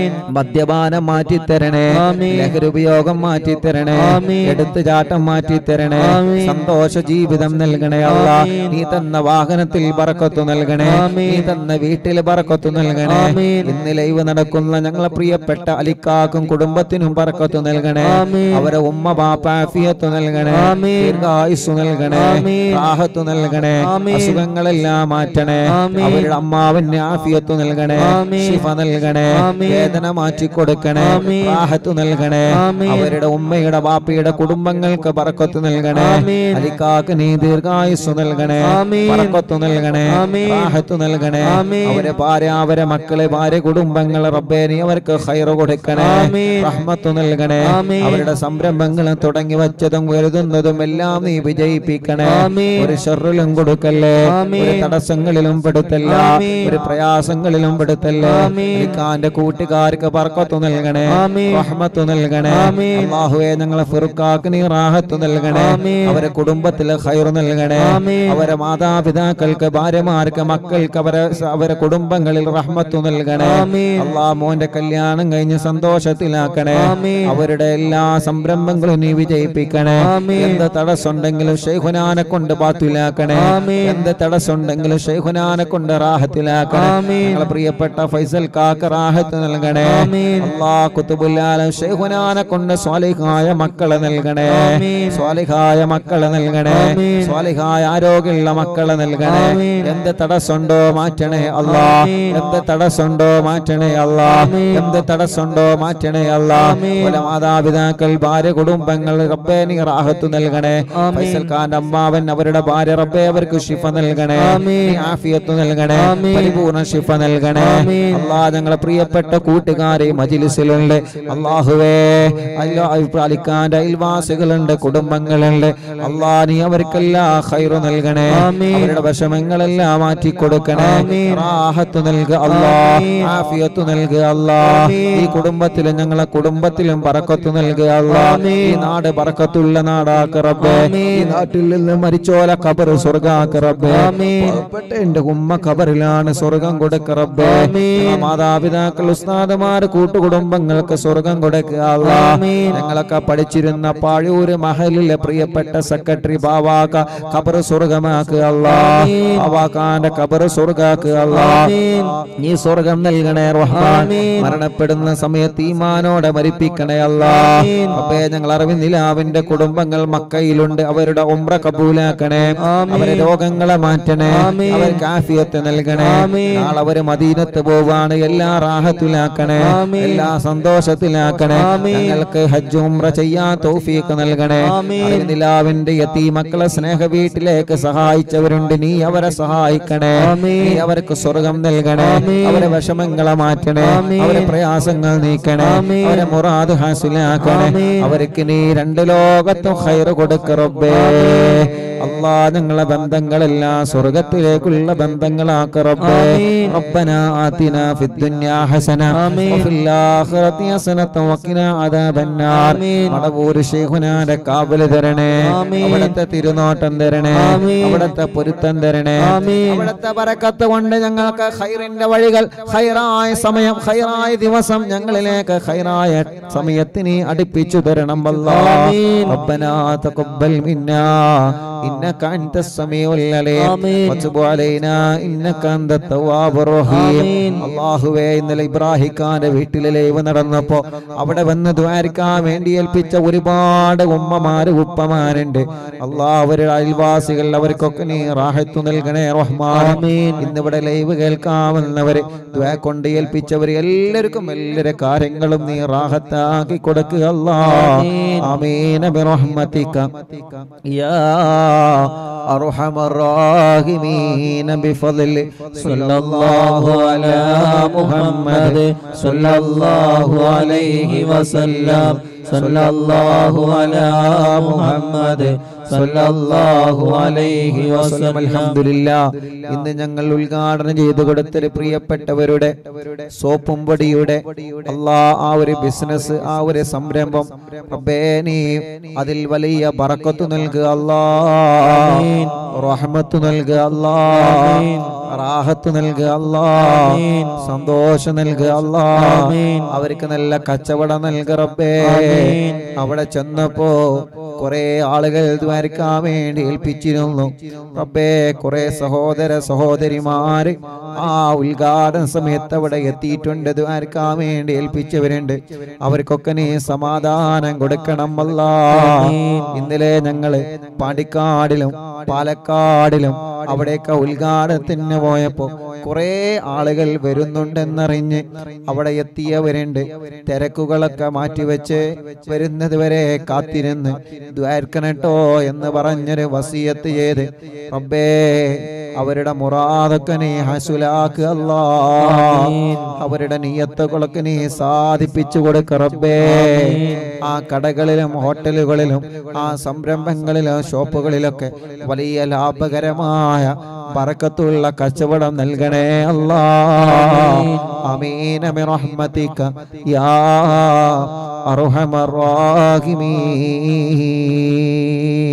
മദ്യപാനം മാറ്റി തരണേ ലഹരി ഉപയോഗം മാറ്റി തരണേ എടുത്തുചാട്ടം മാറ്റി തരണേ സന്തോഷ ജീവിതം നൽകണേ അല്ല നീ തന്ന വാഹനത്തിൽ പറക്കത്തു നൽകണേ നീ തന്ന വീട്ടിൽ പറക്കത്തു നൽകണേ ഇന്ന് ലൈവ് നടക്കുന്ന ഞങ്ങളെ പ്രിയപ്പെട്ട അലിക്കാക്കും കുടുംബത്തിനും പറക്കത്തു നൽകണേ അവരെ ഉമ്മ ബാപ്പാഫിയത്ത് നൽകണേ ദീർഘായുസ് നൽകണേ റാഹത്തു നൽകണേ അസുഖങ്ങളെല്ലാം മാറ്റണേ അവരുടെ അമ്മാവിന് ആഫിയത്ത് നൽകണേ ശിഫ നൽകണേ വേദന മാറ്റി കൊടുക്കണേ റാഹത്ത് നൽകണേ അവരുടെ ഉമ്മയുടെ ബാപ്പയുടെ കുടുംബങ്ങൾക്ക് പറക്കത്ത് നൽകണേ അലിക്കാക്ക് നീ ദീർഘായുസ് നൽകണേ പറക്കത്ത് നൽകണേ റാഹത്ത് നൽകണേ അവരെ ഭാര്യ അവരെ മക്കളെ ഭാര്യ കുടുംബങ്ങൾ റബ്ബേ നീ അവർക്ക് ഹൈറ് കൊടുക്കണേ റഹ്മത്ത് നൽകണേ അവരുടെ സംരംഭങ്ങൾ തുടങ്ങി വച്ചതും കരുതുന്നതും എല്ലാം നീ വിജയിപ്പിക്കണേ ഒരു ഷെറിലും കൊടുക്കല്ലേ ഒരു തടസ്സങ്ങളിലും പെടുത്തല്ല ഒരു പ്രയാസങ്ങളിലും പെടുത്തല്ല അലിക്കാന്റെ കൂട്ടുകാർക്ക് പറക്കത്തു നൽകണേ റഹ്മത്ത് നൽകണേ അള്ളാഹുവെ ഞങ്ങളെ ഫിറുക്കാക്ക് നീ റാഹത്ത് നൽകണേ അവരെ കുടുംബത്തിലെ ഹൈർ നൽകണേ അവരെ മാതാപിതാക്കൾക്ക് ഭാര്യമാർക്ക് മക്കൾക്ക് അവരെ അവരെ കുടുംബങ്ങളിൽ റഹ്മത്ത് നൽകണേ അള്ളാ മോന്റെ കല്യാണം കഴിഞ്ഞ് സന്തോഷത്തിലാക്കണേ അവരുടെ എല്ലാ സംരംഭങ്ങളും നീ വിജയിപ്പിക്കണേ എന്ത് തടസ്സമുണ്ടെങ്കിലും ഷെയ്ഖുനാനെ കൊണ്ട് ബാത്തിലാക്കണേ എന്ത് തടസ്സമുണ്ടെങ്കിലും ഷെയ്ഖുനാനെ കൊണ്ട് റാഹത്തിലാക്കണേ ഞങ്ങളെ പ്രിയപ്പെട്ട ഫൈസൽ കാക്ക് റാഹത്ത് നൽകണേ അള്ളാ കുത്തുബുല്ലാലും ഷെയ്ഖുനാനെ കൊണ്ട് സ്വാലിഹായ മക്കളെ നൽകണേ സ്വാലിഹായ മക്കളെ നൽകണേ സ്വാലിഹായ ആരോഗ്യമുള്ള മക്കളെ നൽകണേ എന്ത് തടസ്സമുണ്ടോ മാറ്റണേ അല്ലാ എന്ത് തടസ്സമുണ്ടോ മാറ്റണേ അല്ലാ എന്ത് തടസ്സമുണ്ടോ മാറ്റണേ അല്ലാ പോലെ മാതാപിതാക്കൾ ഭാര്യ കുടുംബങ്ങൾ റബ്ബേ നീ റാഹത്ത് നൽകണേ ഫൈസൽ ഖാന്റെ അമ്മാവൻ അവരുടെ ഭാര്യ റബ്ബേ അവർക്ക് ശിഫ നൽകണേ നീ ആഫിയത്ത് നൽകണേ പരിപൂർണ ശിഫ നൽകണേ അല്ലാ ഞങ്ങളെ പ്രിയപ്പെട്ട കൂട്ടുകാരെ മജിലിസിലുണ്ട് അള്ളാഹുവേ അല്ലോ അലിക്കാന്റെ അയൽവാസികളുണ്ട് കുടുംബങ്ങളുണ്ട് അള്ളാ നീ അവർക്കെല്ലാം ഹൈറു നൽകണേ അവരുടെ വിഷമങ്ങളെല്ലാം മാറ്റി കൊടുക്കണേ റാഹത്ത് നൽകുക അല്ലാ ആഫിയത്ത് നൽകുക അല്ലാ ഈ കുടുംബത്തിലും ഞങ്ങളെ കുടുംബത്തിലും പറക്കത്ത് നൽകുക അല്ലാ ഈ നാട് പറക്കത്തുള്ള നാടാക്ക് റബ്ബേ ഈ നാട്ടിൽ നിന്ന് മരിച്ചോല കബർ സ്വർഗാക്ക് റബ്ബേ പാവപ്പെട്ട എന്റെ ഉമ്മ കബറിലാണ് സ്വർഗം കൊടുക്ക റബ്ബേ ഞങ്ങളെ മാതാപിതാക്കൾ ഉസ്താദുമാർ കൂട്ടുകുടുംബങ്ങൾക്ക് സ്വർഗം കൊടുക്കുക അല്ലാ ഞങ്ങളൊക്കെ പഠിച്ചിരുന്ന പാഴൂര് മഹലിലെ പ്രിയപ്പെട്ട സെക്രട്ടറി ബാവാക്ക ഖബർ സ്വർഗമാക്കുക അല്ലാ ബാവാക്കാന്റെ ഖബർ സ്വർഗാക്കുക അല്ലാ നീ സ്വർഗം നൽകണേ റഹ്മാൻ മരണപ്പെടുന്ന സമയത്ത് ഈമാനോടെ മരിപ്പിക്കണേ അല്ലാ അപ്പേ ഞങ്ങൾ അറിവിന്ദിലാവിന്റെ കുടുംബങ്ങൾ മക്കയിലുണ്ട് അവരുടെ ഉംറ കബൂലാക്കണേ അവരെ രോഗങ്ങളെ മാറ്റണേ അവർക്ക് ആഫിയത്ത് നൽകണേ നാളെ അവര് മദീനത്ത് പോവാണ് എല്ലാ റാഹത്തിലാക്കണേ എല്ലാ സന്തോഷത്തിലാക്കണേ ഞങ്ങൾക്ക് ഹജ്ജ് ഉംറ ചെയ്യാൻ തൗഫീഖ് നൽകണേ അറിവിന്ദിലാവിന്റെ യത്തീ മക്കളെ സ്നേഹ വീട്ടിലേക്ക് സഹായിച്ചവരുണ്ട് നീ അവരെ സഹായിക്കണേ നീ അവർക്ക് സ്വർഗം നൽകണേ അവരെ വിഷമങ്ങളെ മാറ്റണേ അവരെ പ്രയാസങ്ങൾ നീക്കണേ അവരെ മുറാദ് ഹാസിലാക്കണേ അവർക്ക് നീ രണ്ട് ലോകത്തും ഹൈറ് കൊടുക്ക റബ്ബേ അള്ളാ ഞങ്ങളെ ബന്ധങ്ങളെല്ലാം സ്വർഗത്തിലേക്കുള്ള ബന്ധങ്ങളാക്ക റബ്ബേ റബ്ബന ആതിന ഫിദ്ദുന്യാ ഹസന വഫിൽ ആഖിറതി ഹസനത വഖിന അദാബന്നാർ മടവൂർ ശൈഖുനാന്റെ കാവല് തരണേ അവിടുത്തെ തിരുനോട്ടം തരണേ അവിടുത്തെ പൊരുത്തം തരണേ അവിടുത്തെ ബറക്കത്ത് കൊണ്ട് ഞങ്ങൾക്ക് ഖൈറിന്റെ വഴികൾ ഖൈറായ സമയം ഖൈറായ ദിവസം ഞങ്ങളിലേക്ക് ഖൈറായ സമയത്തിന് അടുപ്പിച്ചു തരണം അല്ലാ റബ്ബനാ തഖബ്ബൽ മിന്നാ إنك أنت السميع العليم وتب علينا إنك أنت التواب الرحيم അള്ളാഹുവേ ഇന്നലെ ഇബ്രാഹിം ഖാന്റെ വീട്ടിലെ ലൈവ് നടന്നപ്പോ അവിടെ വന്ന് ദ്വാരിക്കാൻ വേണ്ടി ഏൽപ്പിച്ച ഒരുപാട് ഉമ്മമാര് ഉപ്പമാരുണ്ട് അള്ളാഹ് അവരുടെ അയൽവാസികൾ അവർക്കൊക്കെ നീ റാഹത്തു നൽകണേ റഹ്മാൻ ഇന്നിവിടെ ലൈവ് കേൾക്കാമെന്നവര് ദ്വാ കൊണ്ട് ഏൽപ്പിച്ചവര് എല്ലാവർക്കും എല്ലാവരുടെ കാര്യങ്ങളും നീ റാഹത്താക്കി കൊടുക്കുക അല്ലാ ആമീന ബിറഹ്മതിക യാ أرحم الراحمين بفضل صلى الله على محمد صلى الله عليه وسلم صلى الله على محمد صلى الله عليه وسلم അൽഹംദുലില്ലാ ഇന്ന് ഞങ്ങൾ ഉദ്ഘാടനം ചെയ്തു കൊടുത്തൊരു പ്രിയപ്പെട്ടവരുടെ സോപ്പും പൊടിയുടെ അല്ലാ ആ ഒരു ബിസിനസ് ആ ഒരു സംരംഭം റബ്ബേ നീ അതിൽ വലിയ ബറക്കത്ത് നൽകുക അല്ലാ റഹ്മത്ത് നൽകുക അല്ലാ റാഹത്ത് നൽകുക അല്ലാ സന്തോഷം നൽകുക അല്ലാ അവർക്ക് നല്ല കച്ചവടം നൽകുക റബ്ബേ അവിടെ ചെന്നപ്പോ കുറെ ആളുകൾ ദ്വാരിക്കാൻ വേണ്ടി ഏൽപ്പിച്ചിരുന്നു റബ്ബേ കുറെ സഹോദര സഹോദരിമാര് ആ ഉദ്ഘാടന സമയത്ത് അവിടെ എത്തിയിട്ടുണ്ട് ദ്വാരിക്കാൻ വേണ്ടി ഏൽപ്പിച്ചവരുണ്ട് അവർക്കൊക്കെ നീ സമാധാനം കൊടുക്കണം അല്ല ഇന്നലെ ഞങ്ങള് പാണ്ടിക്കാടിലും പാലക്കാടിലും അവിടെയൊക്കെ ഉദ്ഘാടനത്തിന് പോയപ്പോ കുറെ ആളുകൾ വരുന്നുണ്ടെന്നറിഞ്ഞ് അവിടെ എത്തിയവരുണ്ട് തിരക്കുകളൊക്കെ മാറ്റിവെച്ച് വരുന്നത് വരെ കാത്തിരുന്ന് ദ്വാർക്കണട്ടോ എന്ന് പറഞ്ഞൊരു വസിയത്ത് ചെയ്ത് റബ്ബേ അവരുടെ മുറാദൊക്കെ നീ ഹസുലാക്ക് അല്ലാ അവരുടെ നീയത്തുകളൊക്കെ നീ സാധിപ്പിച്ചു കൊടുക്ക റബ്ബേ ആ കടകളിലും ഹോട്ടലുകളിലും ആ സംരംഭങ്ങളിലും ഷോപ്പുകളിലൊക്കെ വലിയ ലാഭകരമായ പറക്കത്തുള്ള കച്ചവടം നൽകണേ അല്ലാ അമീന ബിറഹ്മതിക യാ അർഹമർ റാഹിമീൻ